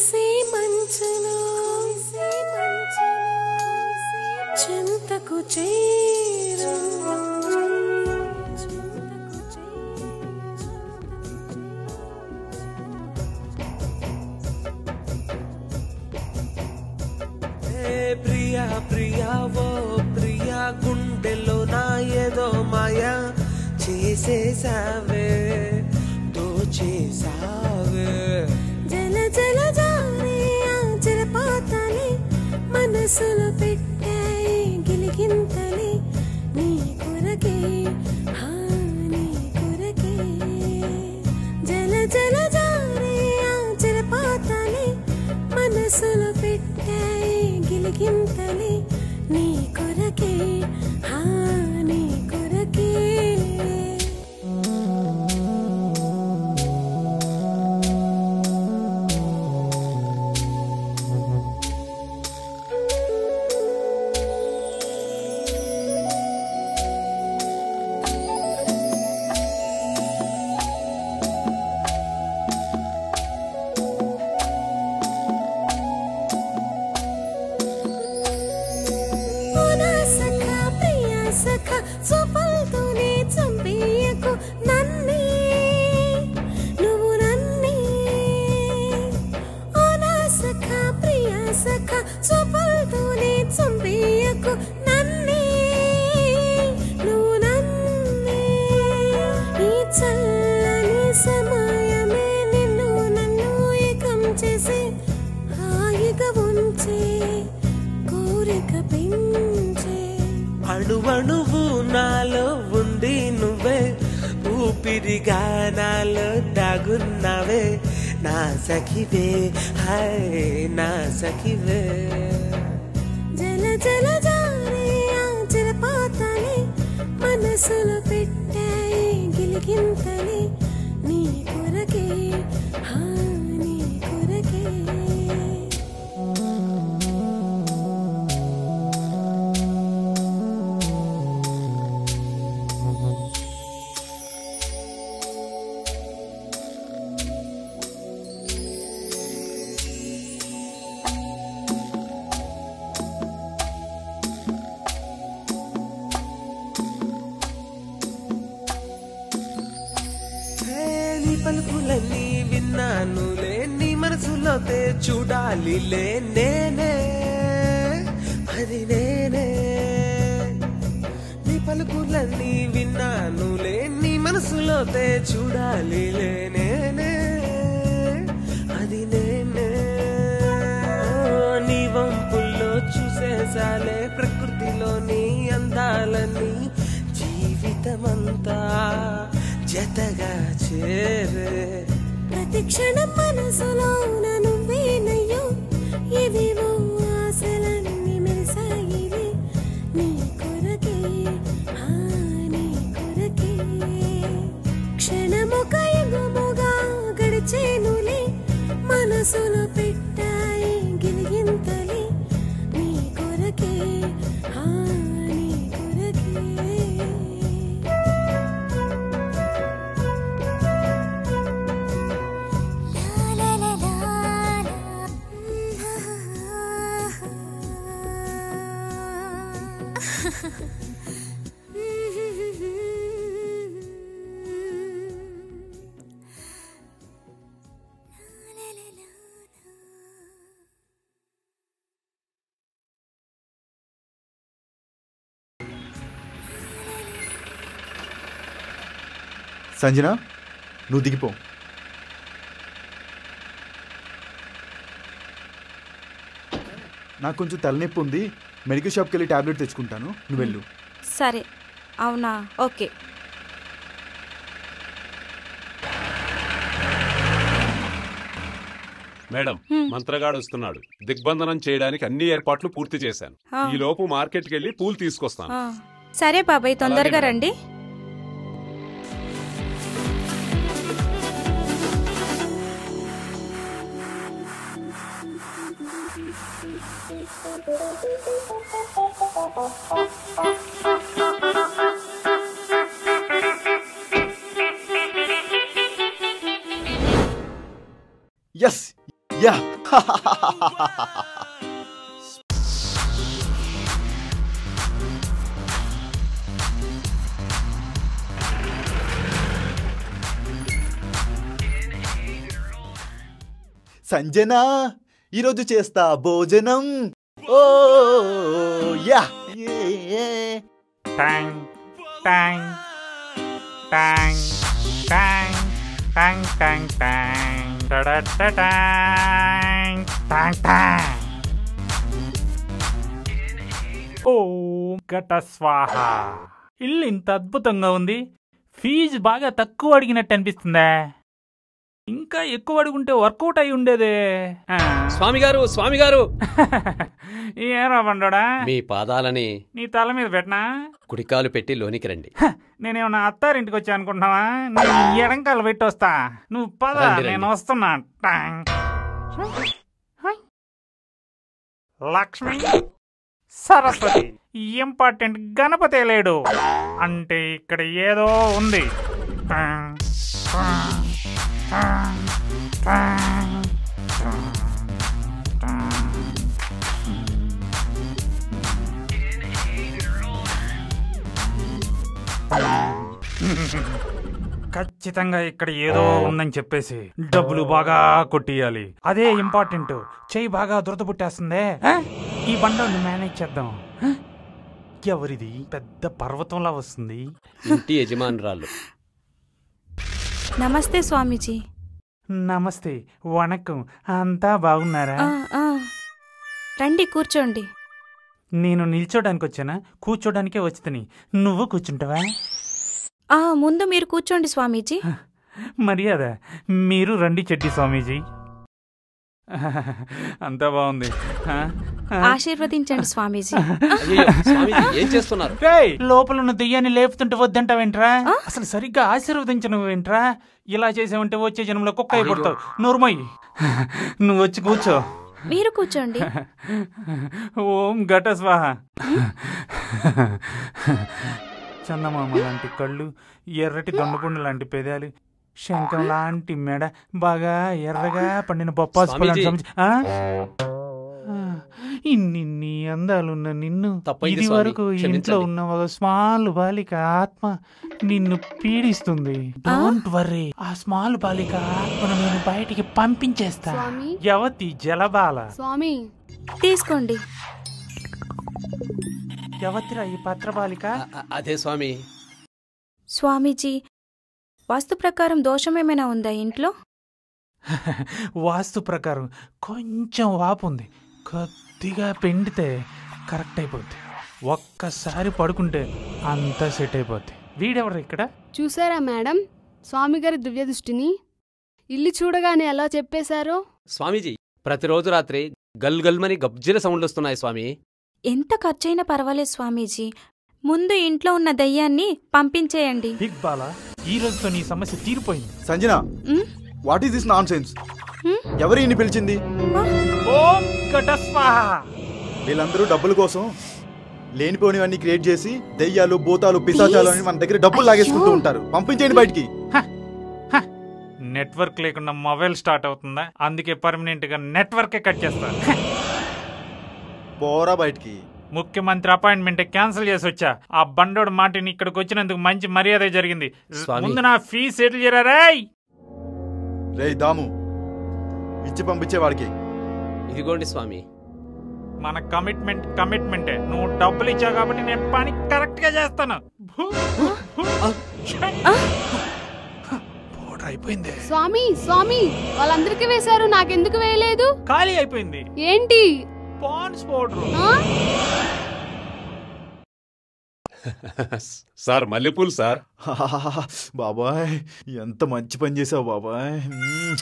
కురిసే మంచులో చింతకు చేరు ఏ ప్రియా ప్రియా ఓ ప్రియా గుండెలో నా ఏదో మాయా చేసేసావే దోచేసావే జల జల జారే ఆ జలపాతాలే మనసులో పెట్టాయి గిలిగింతలే నీ కొరకే హా నీ కొరకే జల జల జారే ఆ జలపాతాలే మనసులో పెట్టాయి గిలిగింతలే నీ కొరకే హా నీ కొరకే ఓ నా సఖా ప్రియా సఖా చూపులతోనే చంపేయకు నన్నే నువ్వు నన్నే ఓ నా సఖా ప్రియా సఖా చూపులతోనే చంపేయకు నన్నే నువ్వు నన్నే ఈ చల్లని సమయమే నిన్ను నన్ను ఏకం చేసి హాయిగా ఉంచే కోరిక పెంచే అణువణువు నాలో ఉంది నువ్వే ఊపిరిగా నాలో దాగున్నావే నా సఖివే హాయ్ నా సఖివే జల జల జారే ఆ జలపాతాలే మనసులో పెట్టాయి గిలిగింతలే నీ కొరకే హా నీ కొరకే హే, నీ పలుకులన్నీ విన్నానులే నీ మనసులోతే చూడాలిలే నేనే అది నేనే నీ పలుకులన్నీ విన్నానులే నీ మనసులోతే చూడాలిలే నేనే అది నేనే ఓ, నీ వంపుల్లో చూసేసాలే ప్రకృతిలోని అందాలని జీవితమంతా జతగా చేరే ప్రతి క్షణం మనసులో నువ్వేనయ్యో ఇవేవో ఆశలన్నీ మెరిసాయిలే నీ కొరకే హా నీ కొరకే క్షణమొక యుగముగా గడిచేనులే మనసులో పెట్టాయి గిలిగింతలే నీ కొరకే హా నీ కొరకే సంజన నువ్వు దిగిపో నాకు కొంచెం తలనొప్పి ఉంది మెడికల్ షాప్కి వెళ్ళి టాబ్లెట్ తెచ్చుకుంటాను నువ్వు వెళ్ళు సరే అవునా ఓకే మేడం మంత్రగాడు వస్తున్నాడు దిగ్బంధనం చేయడానికి అన్ని ఏర్పాట్లు పూర్తి చేశాను ఆ. ఈ లోపు మార్కెట్కి వెళ్ళి పూలు తీసుకొస్తాను ఆ, సరే బాబాయ్ తొందరగా అలాగే రండి ఎస్ యా సంజన ఈరోజు చేస్తా భోజనం ఓ యా ఏ, ఏ. టాంగ్ టాంగ్ టాంగ్ టాంగ్ టాంగ్ టాంగ్ టాంగ్ టడటటాంగ్ టాంగ్ టాంగ్ ఓం ఘట స్వాహ ఇల్లు ఇంత అద్భుతంగా ఉంది ఫీజు బాగా తక్కువ అడిగినట్టు అనిపిస్తుందా ఇంకా ఎక్కువ అడుగుంటే వర్కౌట్ అయి ఉండేదే ఆ. స్వామి గారు స్వామి గారు ఏరా బండోడా మీ పాదాలని నీ తల మీద పెట్టనా కుడికాలు పెట్టి లోనికి రండి నేనేమన్నా అత్తారింటికి వచ్చా అనుకుంటున్నావా నేను ఎడంకాలు పెట్టి వస్తా నువ్వు పద రండి, రండి. నేను వస్తున్నా టాంగ్. లక్ష్మి సరస్వతి ఇంపార్టెంట్ గణపతి లేడు అంటే ఇక్కడ ఏదో ఉంది టాంగ్, టాంగ్, టాంగ్, టాంగ్, టాంగ్, టాంగ్. ఖచ్చితంగా ఇక్కడ ఏదో ఉందని చెప్పేసి డబ్బులు బాగా కొట్టియాలి అదే ఇంపార్టెంట్ చెయ్యి బాగా దురద పుట్టేస్తుందే ఆ? ఈ బండని మేనేజ్ చేద్దాం ఆ? ఎవరిది పెద్ద పర్వతంలా వస్తుంది ఇంటి యజమానురాలు నమస్తే స్వామీజీ నమస్తే వణకం అంతా బాగున్నారా ఆ, ఆ. రండి కూర్చోండి నేను నిల్చోడానికి వచ్చానా కూర్చోడానికే వచ్చితని నువ్వు కూర్చుంటావా ఆ ముందు మీరు కూర్చోండి స్వామీజీ మర్యాద మీరు రండి చెడ్డి స్వామీజీ అంతా బాగుంది ఆ? ఆ? ఆశీర్వదించండి స్వామీజీ అయ్యయ్యో, స్వామీజీ, ఏం చేస్తున్నారు రేయ్, లోపల ఉన్న దెయ్యాన్ని లేపుతుంటే వద్దంటావేంట్రా అసలు సరిగ్గా ఆశీర్వదించనువేంట్రా ఇలా చేసావంటే వచ్చే జన్మలో కుక్క అయిపోతావు నోర్మయ్యి నువ్వు వచ్చి కూర్చో మీరు కూర్చోండి ఓం ఘట స్వాహ చందమామ లాంటి కళ్ళు ఎర్రటి దొండపుండు లాంటి పెదాలు శంఖం లాంటి మెడ బాగా ఎర్రగా పండిన బొప్పాసు పళ్ళ స్వామీజీ. సంచి- ఆ? ఆ, ఇన్నిన్ని అందాలున్న నిన్ను తప్పైంది ఇది స్వామి, వరకు ఇంట్లో క్షమించండి. ఉన్న ఒక స్మాల్ బాలిక ఆత్మ నిన్ను పీడిస్తుంది డోంట్ వర్రీ ఆ స్మాల్ బాలిక ఆత్మను నేను బయటికి పంపించేస్తా స్వామి? యవతి జలబాల స్వామి తీసుకోండి యవతిరా ఈ పత్రబాలిక అదే స్వామి స్వామీజీ వాస్తు ప్రకారం దోషం ఏమైనా ఉందా ఇంట్లో వాస్తు ప్రకారం కొంచెం వాపు ఉంది కొద్దిగా పెండితే కరెక్ట్ అయిపోద్ది ఒక్కసారి పడుకుంటే అంతా సెట్ అయిపోద్ది వీడెవరు ఇక్కడ చూసారా మేడం స్వామి గారి దివ్య దృష్టిని ఇల్లు చూడగానే ఎలా చెప్పేశారో స్వామీజీ ప్రతిరోజు రాత్రి గల్ గల్మని గబ్జిల సౌండ్లు వస్తున్నాయి స్వామి ఎంత ఖర్చైనా పర్వాలేదు స్వామీజీ ముందు ఇంట్లో ఉన్న దయ్యాన్ని పంపించేయండి బిగ్ బాలా ఈ రోజుతో నీ సమస్య తీరిపోయింది Sanjana what is this nonsense ఎవరు ఈయన్ని పిలిచింది ఓం ఘటస్వాహ వీళ్ళందరూ డబ్బుల కోసం లేనిపోనివన్నీ క్రియేట్ చేసి దెయ్యాలు భూతాలు పిశాచాలు అని మన దగ్గర డబ్బులు లాగేసుకుంటూ ఉంటారు పంపించేయండి బయటికి నెట్వర్క్ లేకుండా మొబైల్ స్టార్ట్ అవుతుందా అందుకే పర్మనెంట్ గా నెట్వర్కే కట్ చేస్తా పోరా బయటికి ముఖ్యమంత్రి అపాయింట్మెంట్ క్యాన్సిల్ చేసి వచ్చా ఆ బండోడు మాటిని ఇక్కడికి వచ్చినందుకు మంచి మర్యాద జరిగింది స్వామి. ముందు నా ఫీ సెటిల్ చేయరా రేయ్ రేయ్ దాము ఇచ్చి పంపించే వాడికి ఇదిగోండి స్వామి మన కమిట్మెంట్ కమిట్మెంటే నువ్వు డబ్బులు ఇచ్చావు కాబట్టి నేను పని కరెక్ట్ గా చేస్తాను పౌడర్ అయిపోయింది స్వామి స్వామి వాళ్ళందరికీ వేశారు నాకెందుకు వేయలేదు ఖాళీ అయిపోయింది ఏంటి పాన్స్ పౌడర్ ఆ? సార్ మల్లెపూలు సార్ బాబాయ్ ఎంత మంచి పని చేసావు బాబాయ్ మ్మ్.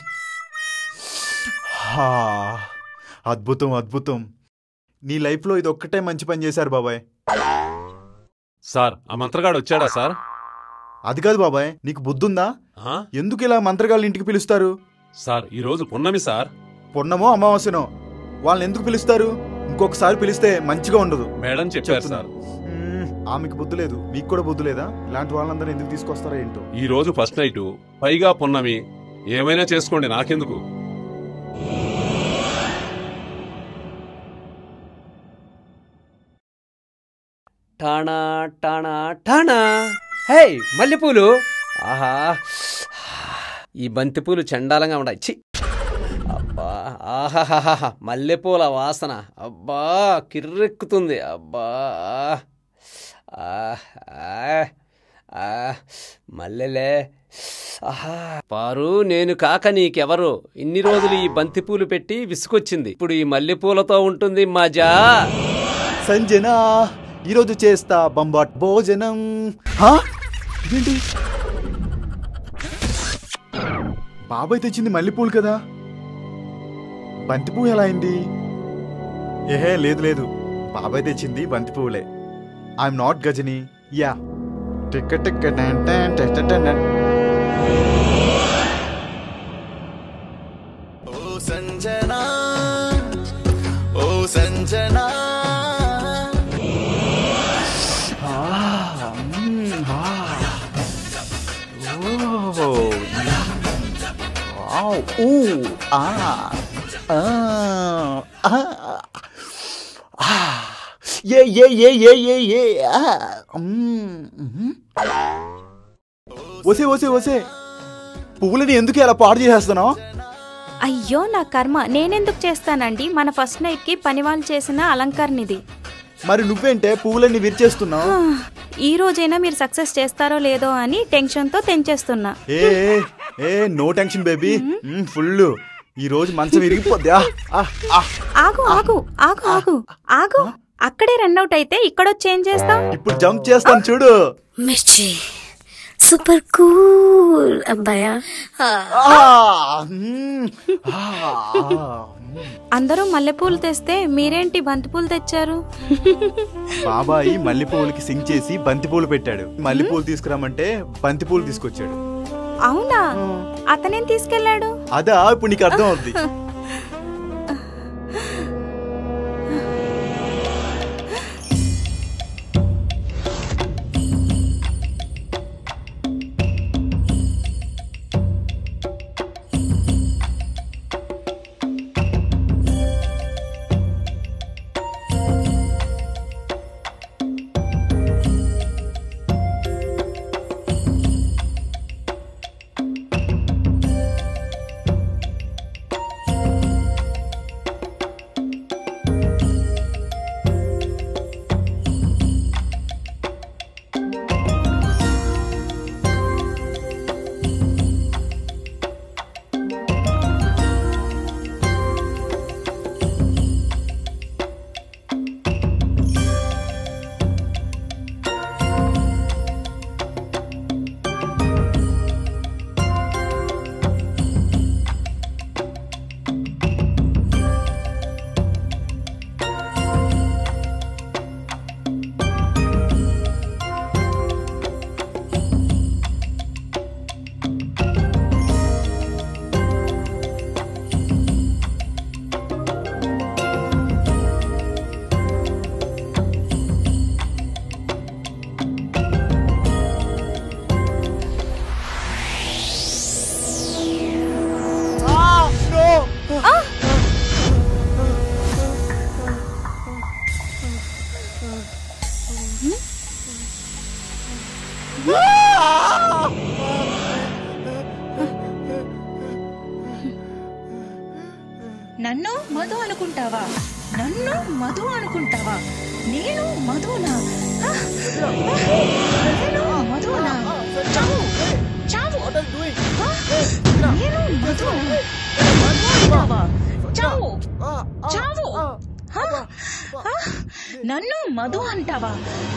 హా, అద్భుతం అద్భుతం నీ లైఫ్లో ఇది ఒక్కటే మంచి పని చేశారు బాబాయ్ సార్ ఆ మంత్రగాడు వచ్చాడా సార్ అది కాదు బాబాయ్ నీకు బుద్ధుందా ఎందుకు ఇలా మంత్రగాళ్ళ ఇంటికి పిలుస్తారు సార్ ఈ రోజు పున్నమి సార్ పొన్నమో అమావాస్యనో వాళ్ళని ఎందుకు పిలుస్తారు ఇంకొకసారి పిలిస్తే మంచిగా ఉండదు మేడం చెప్పారు చెప్తున్నా. సార్ మ్మ్. ఆమెకు బుద్ధి లేదు మీకు కూడా బుద్ధి లేదా ఇలాంటి వాళ్ళందరూ ఎందుకు తీసుకొస్తారో ఏంటో ఈ రోజు ఫస్ట్ నైట్ పైగా పున్నమి ఏమైనా చేసుకోండి నాకెందుకు టాణా టాణా టాణా హే మల్లెపూలు ఆహా ఈ బంతిపూలు చండాలంగా ఉన్నాయి చి అబ్బా ఆహాహాహా మల్లెపూల వాసన అబ్బా కిర్రెక్కుతుంది అబ్బా ఆ, ఆ, ఆ, మల్లెలే ఆహా పారు నేను కాక నీకెవరు ఇన్ని రోజులు ఈ బంతిపూలు పెట్టి విసుకొచ్చింది ఇప్పుడు ఈ మల్లెపూలతో ఉంటుంది మజా సంజన ఈరోజు చేస్తా బంబాట్ భోజనం హా? ఇదేంటి బాబాయ్ తెచ్చింది మల్లెపూలు కదా బంతిపూ ఎలా అయింది ఏహే లేదు లేదు బాబాయ్ తెచ్చింది బంతిపూలే ఐఎమ్ నాట్ గజని యా టిక్క టిక్క టన్ టన్ టన్ టన్ టన్ టన్. ఓ సంజనా ఓ సంజనా ఆ, మ్మ్, ఆ. ఓ, వావ్, ఊ, ఆ, ఆ, ఆ, ఆ. ఏ ఏ ఏ ఏ ఏ ఏ ఆ, మ్మ్, మ్మ్. వసే వసే వసే పువ్వులని ఎందుకు అలా పాడు చేసేస్తున్నావు అయ్యో నా కర్మ నేనెందుకు చేస్తానండి మన ఫస్ట్ నైట్ కి పని వాళ్ళు చేసిన అలంకరణ ఇది మరి నువ్వేంటే పువ్వులన్నీ విరిచేస్తున్నావు ఈ రోజైనా మీరు సక్సెస్ చేస్తారో లేదో అని టెన్షన్ తో తెంచేస్తున్నా ఏ ఏ, ఏ నో టెన్షన్ బేబీ ఫుల్ ఈ రోజు మంచం విరిగిపోద్ది ఆ, ఆ, ఆ. ఆగు ఆగు ఆగు ఆగు ఆగు అక్కడే రన్ అవుట్ అయితే ఇక్కడొచ్చి ఏం చేస్తాం ఇప్పుడు జంప్ చేస్తాను చూడు మిర్చి సూపర్ కూల్ అబ్బాయా ఆ, మ్మ్, ఆ, అందరూ మల్లెపూలు తెస్తే మీరేంటి బంతిపూలు తెచ్చారు బాబాయి మల్లెపూలకి సింగ్ చేసి బంతిపూలు పెట్టాడు మల్లెపూలు తీసుకురామంటే బంతిపూలు తీసుకొచ్చాడు అవునా అతనేం తీసుకెళ్ళాడు అదా ఇప్పుడు నీకు అర్థం అవుద్ది నన్ను మధు అనుకుంటావా నన్ను మధు అనుకుంటావా నేను మధునా ఆ! నేను మధునా చావు చావు ఆ! నేను మధునా మధు అంటావా చావు చావు ఆ! ఆ! నన్ను మధు అంటావా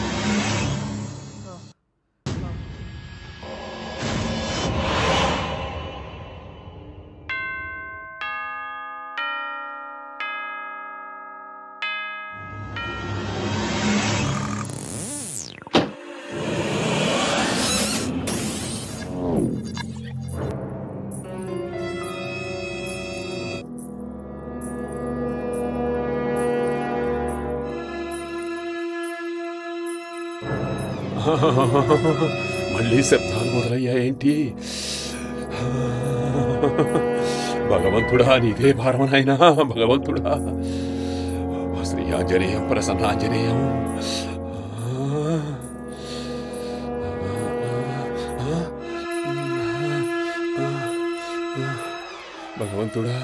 మళ్ళీ శబ్దాలు మొదలయ్యాయేంటి భగవంతుడా నీదే భారమనైనా భగవంతుడా శ్రీ ఆంజనేయం ప్రసన్నాంజనేయం భగవంతుడా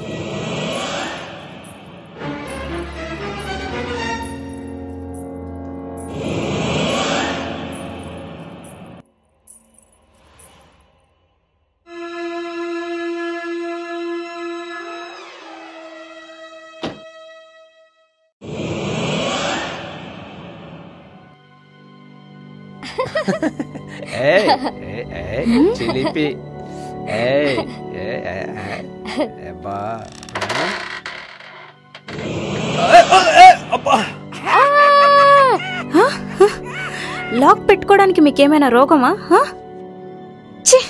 ఏయ్, ఏయ్, ఏయ్, చిలిపి ఏయ్, ఏయ్, ఏయ్, ఏయ్, ఏబ్బా. హ? హ? లాక్ పెట్టుకోవడానికి మీకేమైనా రోగమా హ? ఛీ!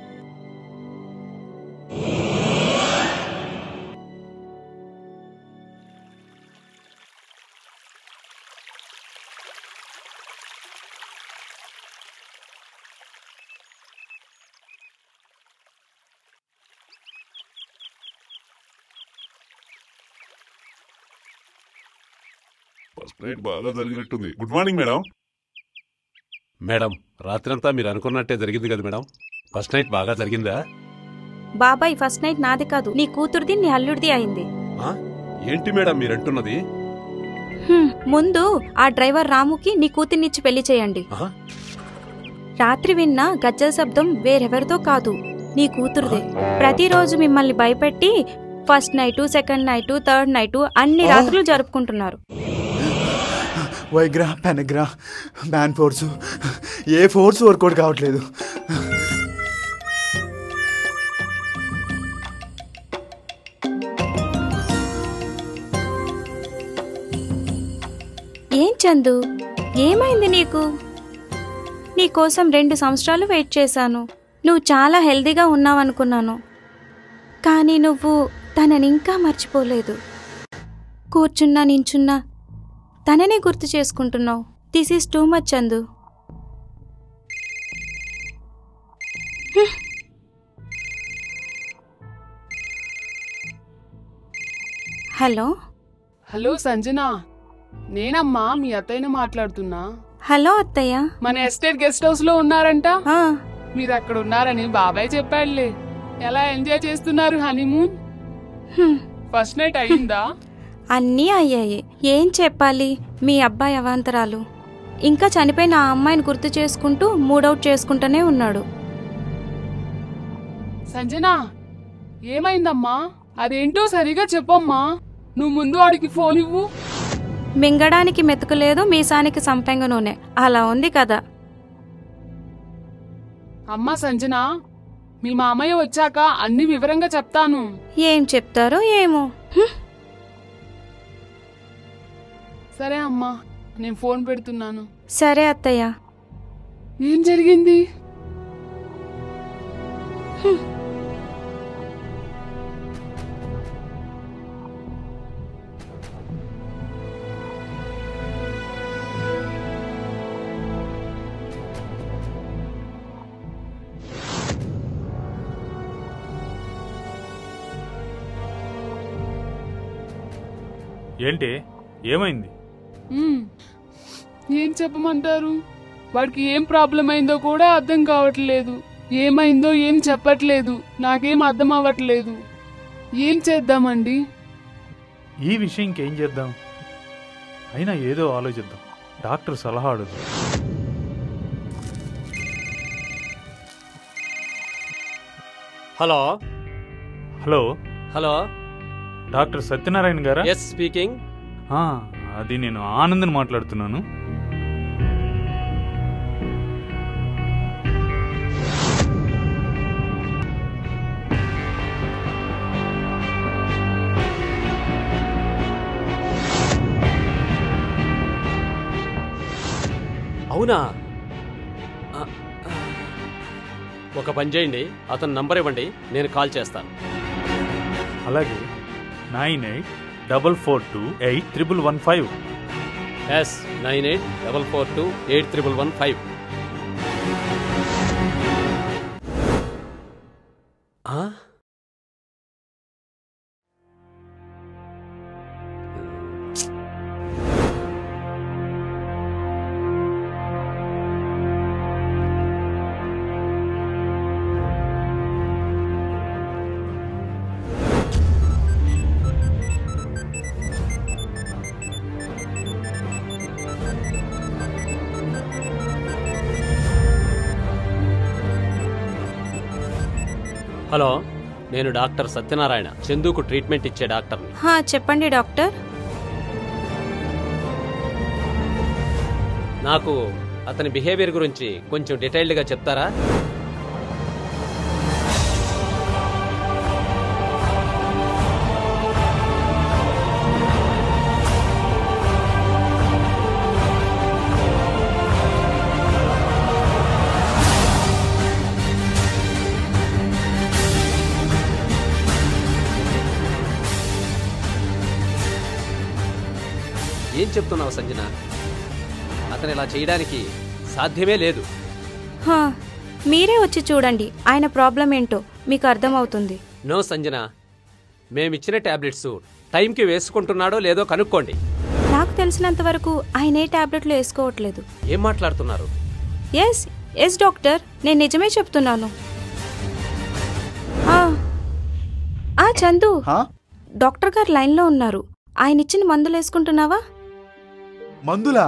ఫస్ట్ నైట్ బాగా జరిగినట్టుంది గుడ్ మార్నింగ్ మేడం మేడం రాత్రంతా మీరు అనుకున్నట్టే జరిగింది కదా మేడం ఫస్ట్ నైట్ బాగా జరిగిందా బాబాయ్ ఫస్ట్ నైట్ నాది కాదు నీ కూతురుది నీ అల్లుడిది అయింది ఆ? ఏంటి మేడం మీరు అంటున్నది హ్మ్, ముందు ఆ డ్రైవర్ రాముకి నీ కూతుర్నిచ్చి పెళ్లి చేయండి ఆ? రాత్రి విన్న గజ్జల శబ్దం వేరెవరితో కాదు నీ కూతురుదే ప్రతిరోజు మిమ్మల్ని భయపెట్టి first night second night third night అన్ని రాత్రులు జరుపుకుంటున్నారు వైగ్రా పెనగ్రా మ్యాన్ ఫోర్స్ ఏ ఫోర్స్ వర్కౌట్ కావట్లేదు ఏం చందు ఏమైంది నీకు నీకోసం రెండు సంవత్సరాలు వెయిట్ చేశాను నువ్వు చాలా హెల్దీగా ఉన్నావనుకున్నాను కానీ నువ్వు తనని ఇంకా మర్చిపోలేదు కూర్చున్నా నించున్నా తననే గుర్తు చేసుకుంటున్నావు this is too much Chandu హ్మ్. హలో హలో సంజన నేనమ్మా మీ అత్తయ్యని మాట్లాడుతున్నా హలో అత్తయ్య మన ఎస్టేట్ గెస్ట్ హౌస్ లో ఉన్నారంట మీరు అక్కడ ఉన్నారని బాబాయ్ చెప్పాడులే ఎలా ఎంజాయ్ చేస్తున్నారు హనీమూన్ హ్మ్. ఫస్ట్ నైట్ అయిందా అన్నీ అయ్యాయి ఏం చెప్పాలి మీ అబ్బాయి అవాంతరాలు ఇంకా చనిపోయిన ఆ అమ్మాయిని గుర్తు చేసుకుంటూ మూడౌట్ చేసుకుంటూనే ఉన్నాడు సంజన ఏమైందమ్మా అదేంటో సరిగా చెప్పమ్మా నువ్వు ముందు వాడికి ఫోన్ ఇవ్వు మింగడానికి మెతుకులేదు మీసానికి సంపెంగ నూనె అలా ఉంది కదా అమ్మా సంజన మీ మామయ్య వచ్చాక అన్ని వివరంగా చెప్తాను ఏం చెప్తారో ఏమో హ్మ్. సరే అమ్మా నేను ఫోన్ పెడుతున్నాను సరే అత్తయ్య ఏం జరిగింది ఏంటి ఏమైంది మ్మ్. ఏం చెప్పమంటారు వాడికి ఏం ప్రాబ్లం అయిందో కూడా అర్థం కావట్లేదు ఏమైందో ఏం చెప్పట్లేదు నాకేం అర్థం అవ్వట్లేదు ఏం చేద్దామండి ఈ విషయం ఇంకేం చేద్దాం అయినా ఏదో ఆలోచిద్దాం డాక్టర్ సలహా అడుగుదాం hello hello hello doctor Satyanarayana గారా ఎస్ స్పీకింగ్ ఆ, అది నేను ఆనంద్ని మాట్లాడుతున్నాను అవునా ఆ, ఆ. ఒక పని చేయండి అతని నంబర్ ఇవ్వండి నేను కాల్ చేస్తాను అలాగే nine eight double four two eight triple one five yes nine eight double four two eight triple one five hello నేను డాక్టర్ సత్యనారాయణ చందుకు ట్రీట్మెంట్ ఇచ్చే డాక్టర్ని హా, చెప్పండి డాక్టర్ నాకు అతని బిహేవియర్ గురించి కొంచెం డీటెయిల్డ్గా చెప్తారా ఏం చెప్తున్నావు సంజన అతను ఇలా చేయడానికి సాధ్యమే లేదు హా, మీరే వచ్చి చూడండి ఆయన ప్రాబ్లం ఏంటో మీకు అర్థమవుతుంది నో సంజన మేమిచ్చిన టాబ్లెట్స్ టైంకి వేసుకుంటున్నాడో లేదో కనుక్కోండి నాకు తెలిసినంత వరకు ఆయన ఏ టాబ్లెట్లు వేసుకోవట్లేదు ఏం మాట్లాడుతున్నారు ఎస్ ఎస్ డాక్టర్ నేను నిజమే చెప్తున్నాను ఆ, ఆ చందు డాక్టర్ గారు లైన్లో ఉన్నారు ఆయన ఇచ్చిన మందులు వేసుకుంటున్నావా మందులా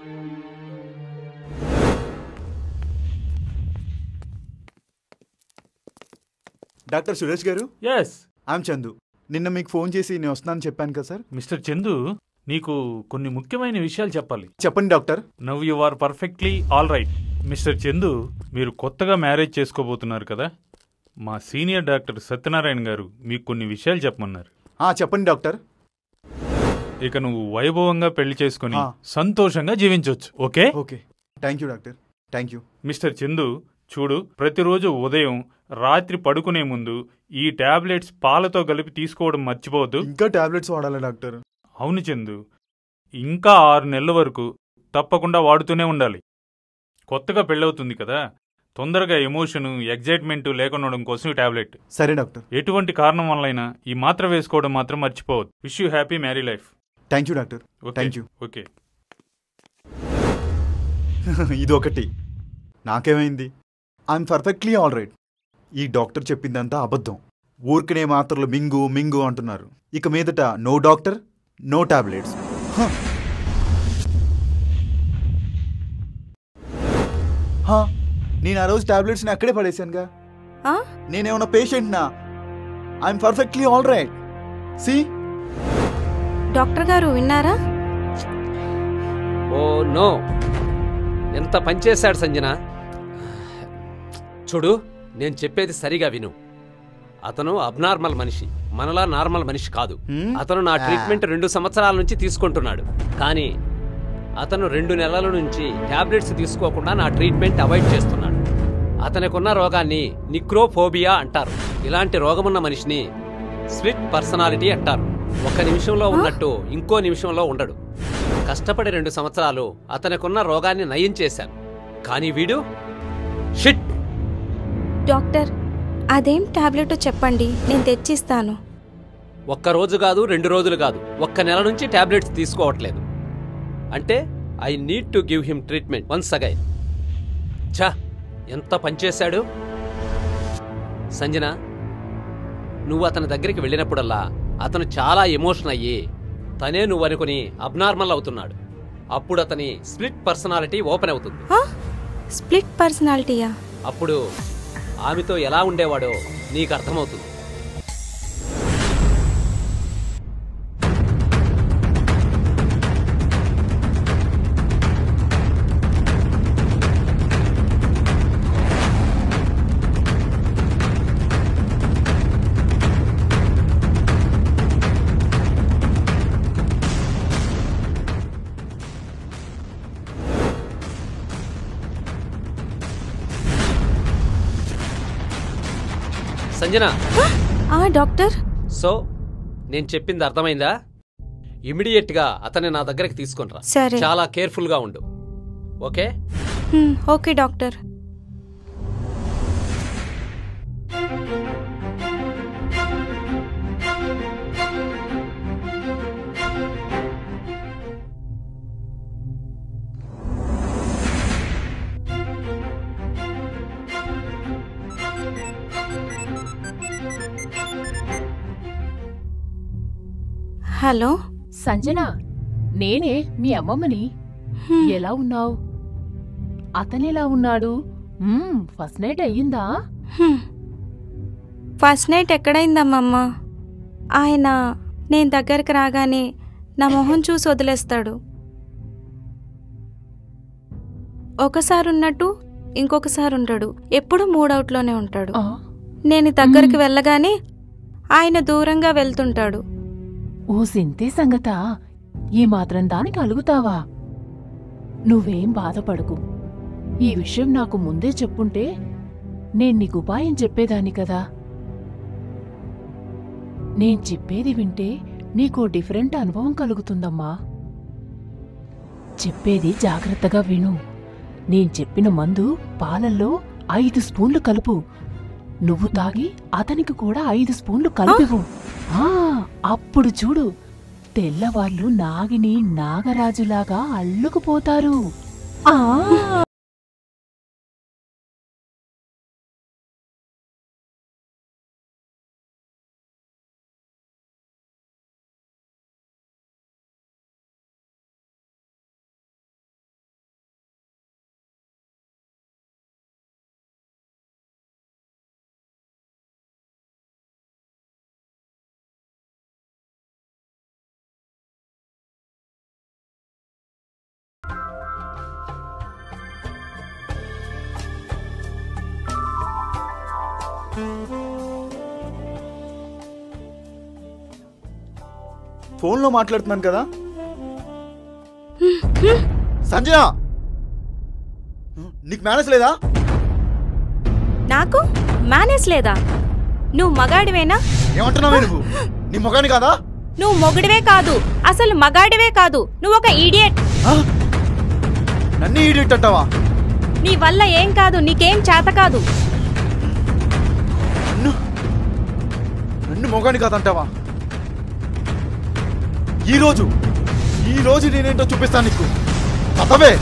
డాక్టర్ సురేష్ గారు ఎస్ ఐమ్ చందు నిన్న మీకు ఫోన్ చేసి నేను వస్తున్నాను చెప్పాను కదా సార్ మిస్టర్ చందు నీకు కొన్ని ముఖ్యమైన విషయాలు చెప్పాలి చెప్పండి doctor now you are perfectly all right mister Chandu మీరు కొత్తగా మ్యారేజ్ చేసుకోబోతున్నారు కదా మా సీనియర్ డాక్టర్ సత్యనారాయణ గారు మీకు కొన్ని విషయాలు చెప్పమన్నారు ఆ, చెప్పండి డాక్టర్ ఇక నువ్వు వైభవంగా పెళ్లి చేసుకుని ఆ. సంతోషంగా జీవించవచ్చు okay okay thank you doctor thank you mister Chandu చూడు ప్రతిరోజు ఉదయం రాత్రి పడుకునే ముందు ఈ టాబ్లెట్స్ పాలతో కలిపి తీసుకోవడం మర్చిపోవద్దు ఇంకా టాబ్లెట్స్ వాడాలా డాక్టర్ అవును చందు ఇంకా ఆరు నెలల వరకు తప్పకుండా వాడుతూనే ఉండాలి కొత్తగా పెళ్ళవుతుంది కదా తొందరగా ఎమోషన్ ఎగ్జైట్మెంట్ లేకుండా ఉండడం కోసం ఈ టాబ్లెట్ సరే డాక్టర్ ఎటువంటి కారణం వల్లైనా ఈ మాత్ర వేసుకోవడం మాత్రం మర్చిపోవద్దు wish you happy married life thank you doctor thank you okay ఇది ఒకటి నాకేమైంది ఐఎమ్ పర్ఫెక్ట్లీ ఆల్ రైట్ ఈ డాక్టర్ చెప్పిందంతా అబద్ధం ఊరికనే మాత్రలు మింగు మింగు అంటున్నారు ఇక మీదట నో డాక్టర్ నో టాబ్లెట్స్ నేను ఆ రోజు టాబ్లెట్స్ని అక్కడే పడేశానుగా ఆ? నేనేమన్నా పేషెంట్నా I'm perfectly all right see doctor garu విన్నారా ఓ నో ఎంత పనిచేశాడు సంజన చూడు నేను చెప్పేది సరిగా విను అతను అబ్నార్మల్ మనిషి మనలా నార్మల్ మనిషి కాదు అతను నా ట్రీట్మెంట్ రెండు సంవత్సరాల నుంచి తీసుకుంటున్నాడు కానీ అతను రెండు నెలల నుంచి టాబ్లెట్స్ తీసుకోకుండా నా ట్రీట్మెంట్ అవాయిడ్ చేస్తున్నాడు అతనికున్న రోగాన్ని నిక్రోఫోబియా అంటారు ఇలాంటి రోగమున్న మనిషిని స్ప్లిట్ పర్సనాలిటీ అంటారు ఒక నిమిషంలో ఉన్నట్టు ఇంకో నిమిషంలో ఉండడు కష్టపడి రెండు సంవత్సరాలు అతనికున్న రోగాన్ని నయం చేశాను కానీ వీడు షిట్ డాక్టర్ అదేం టాబ్లెట్ చెప్పండి నేను తెచ్చిస్తాను ఒక్క రోజు కాదు రెండు రోజులు కాదు ఒక్క నెల నుంచి టాబ్లెట్స్ తీసుకోవట్లేదు అంటే I need to give him treatment once again ఛా ఎంత పనిచేశాడు సంజన నువ్వు అతని దగ్గరికి వెళ్ళినప్పుడల్లా అతను చాలా ఎమోషన్ అయ్యి తనే నువ్వు అనుకుని అబ్నార్మల్ అవుతున్నాడు అప్పుడు అతని స్ప్లిట్ పర్సనాలిటీ ఓపెన్ అవుతుంది స్ప్లిట్ పర్సనాలిటీయా అప్పుడు ఆమెతో ఎలా ఉండేవాడో నీకు అర్థమవుతుంది సంజన ఆ డాక్టర్ సో నేను చెప్పింది అర్థమైందా ఇమిడియట్ గా అతన్ని నా దగ్గరికి తీసుకునిరా సరే. చాలా కేర్ఫుల్ గా ఉండు ఓకే హ్మ్, ఓకే డాక్టర్ హలో సంజన నేనే మీ అమ్మమ్మని ఎలా ఉన్నావు అతనెలా ఉన్నాడు మ్మ్, ఫస్ట్ నైట్ అయ్యిందా ఫస్ట్ నైట్ ఎక్కడైందమ్మమ్మ ఆయన నేను దగ్గరికి రాగానే నా మొహం చూసి వదిలేస్తాడు ఒకసారి ఉన్నట్టు ఇంకొకసారి ఉండడు ఎప్పుడు మూడవుట్లోనే ఉంటాడు నేను దగ్గరికి వెళ్ళగానే ఆయన దూరంగా వెళ్తుంటాడు ఓ సింతే సంగతా ఈ మాత్రం దానికి అలుగుతావా నువ్వేం బాధపడకు ఈ విషయం నాకు ముందే చెప్పుంటే నేను నీకు ఉపాయం చెప్పేదాన్ని కదా నేను చెప్పేది వింటే నీకో డిఫరెంట్ అనుభవం కలుగుతుందమ్మా చెప్పేది జాగ్రత్తగా విను నేను చెప్పిన మందు పాలల్లో ఐదు స్పూన్లు కలుపు నువ్వు తాగి అతనికి కూడా ఐదు స్పూన్లు కలిపివు ఆ, అప్పుడు చూడు తెల్లవాళ్ళు నాగిని నాగరాజులాగా అల్లుకుపోతారు ఆ ఫోన్లో మాట్లాడుతున్నాను కదా సంజన నీకు మేనేజ్ లేదా నాకు మేనేజ్ లేదా నువ్వు మగాడివేనా ఏమంటున్నావే నువ్వు నీ ముఖాన్ని కాదా నువ్వు మొగుడివే కాదు అసలు మగాడివే కాదు నువ్వు ఒక ఈడియట్ నన్ను ఈడిట్ అంటావా నీ వల్ల ఏం కాదు నీకేం చేత కాదు నన్ను మొగాని కాదంటావా ఈ రోజు ఈ రోజు నేనేంటో చూపిస్తాను నీకు కథవే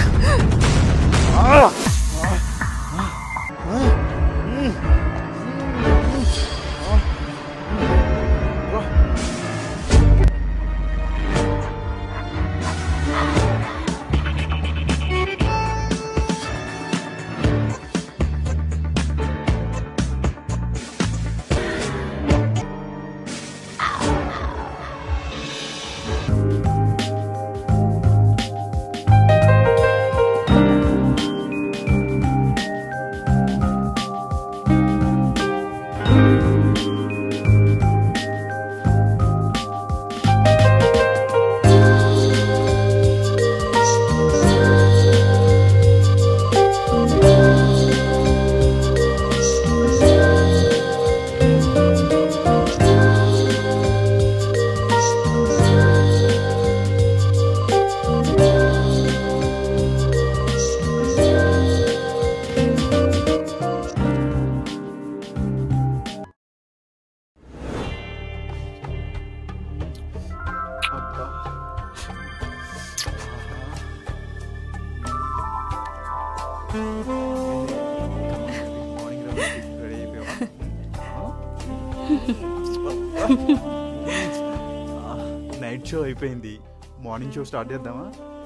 నైట్ షో అయిపోయింది మార్నింగ్ షో స్టార్ట్ చేద్దామా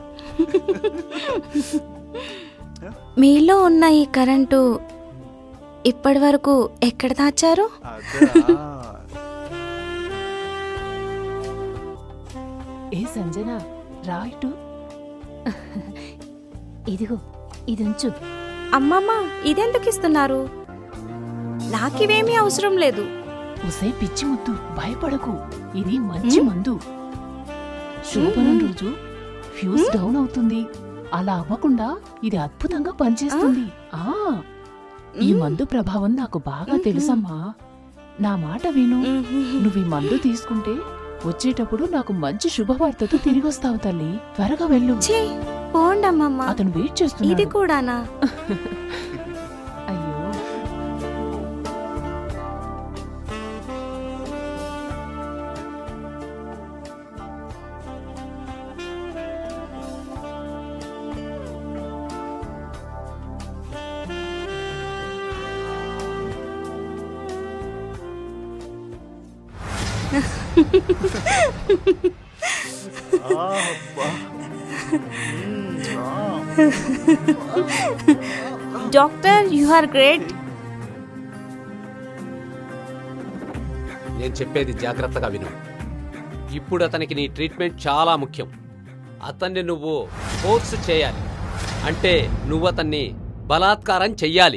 మీలో ఉన్న ఈ కరెంటు ఇప్పటి వరకు ఎక్కడ దాచారు ఏ సంజన రాయిటు ఇదిగో ఇది ఉంచు అమ్మమ్మ ఇదెందుకు ఇస్తున్నారు నాకివేమీ అవసరం లేదు ఉసే పిచ్చి ముద్దు భయపడకు ఇది మంచి మందు శోభనం రోజు ఫ్యూజ్ డౌన్ అవుతుంది అలా అవ్వకుండా ఇది అద్భుతంగా పనిచేస్తుంది ఆ ఈ మందు ప్రభావం నాకు బాగా తెలుసమ్మా నా మాట విను నువ్వు ఈ మందు తీసుకుంటే వచ్చేటప్పుడు నాకు మంచి శుభవార్తతో తిరిగి వస్తావు తల్లి త్వరగా వెళ్ళు పోండమ్మమ్మ అతను వెయిట్ చేస్తున్నాడు ఇది కూడానా అయ్యో డాక్టర్ యు ఆర్ గ్రేట్ నేను చెప్పేది జాగ్రత్తగా విను ఇప్పుడు అతనికి నీ ట్రీట్మెంట్ చాలా ముఖ్యం అతన్ని నువ్వు ఫోర్స్ చేయాలి అంటే నువ్వు అతన్ని బలాత్కారం చెయ్యాలి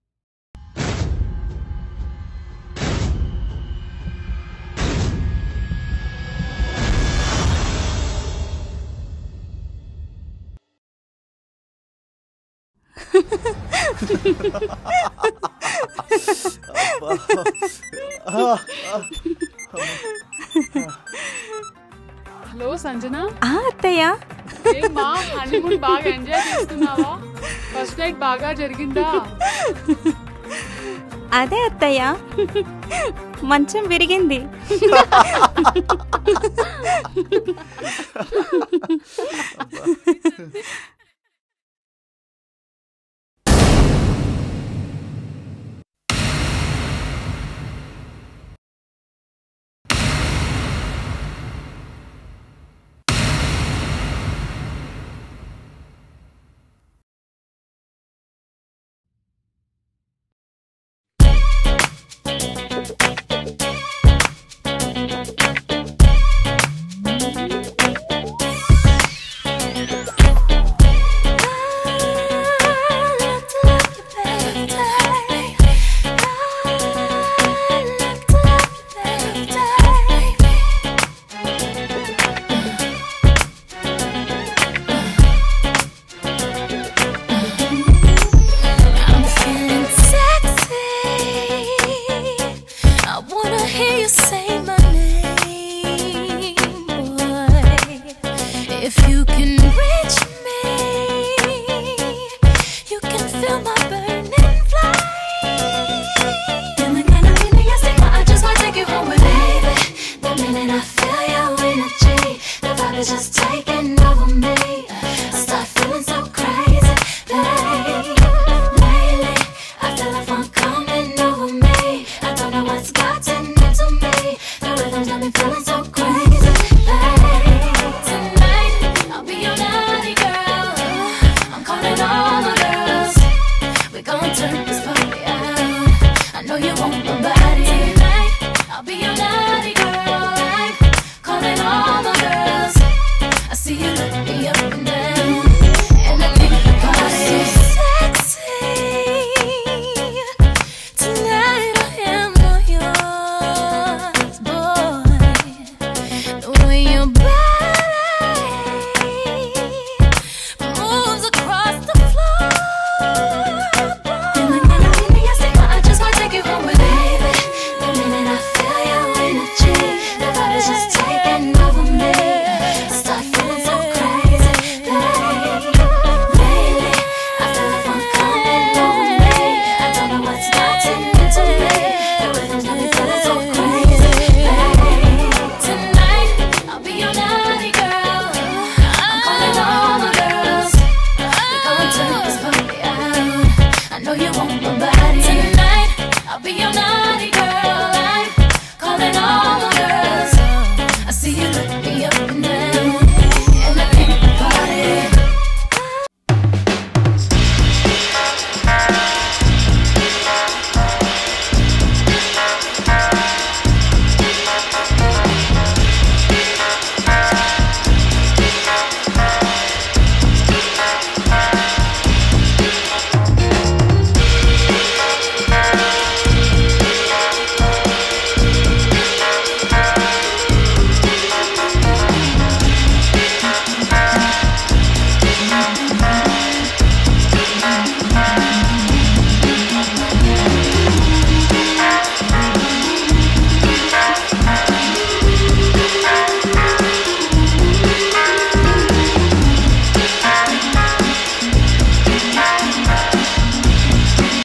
హలో సంజన ఆ అత్తయ్య ఏమ్మా హనీమూన్ బాగా ఎంజాయ్ చేస్తున్నావా ఫస్ట్ నైట్ బాగా జరిగిందా అదే అత్తయ్య మంచం విరిగింది I'm feeling sexy. I wanna hear you say my name, boy. If you can reach me, you can feel my burning flame. Feeling kinda enthusiastic, but I just wanna take you home with me, baby. The minute I feel your energy, the vibe is just taking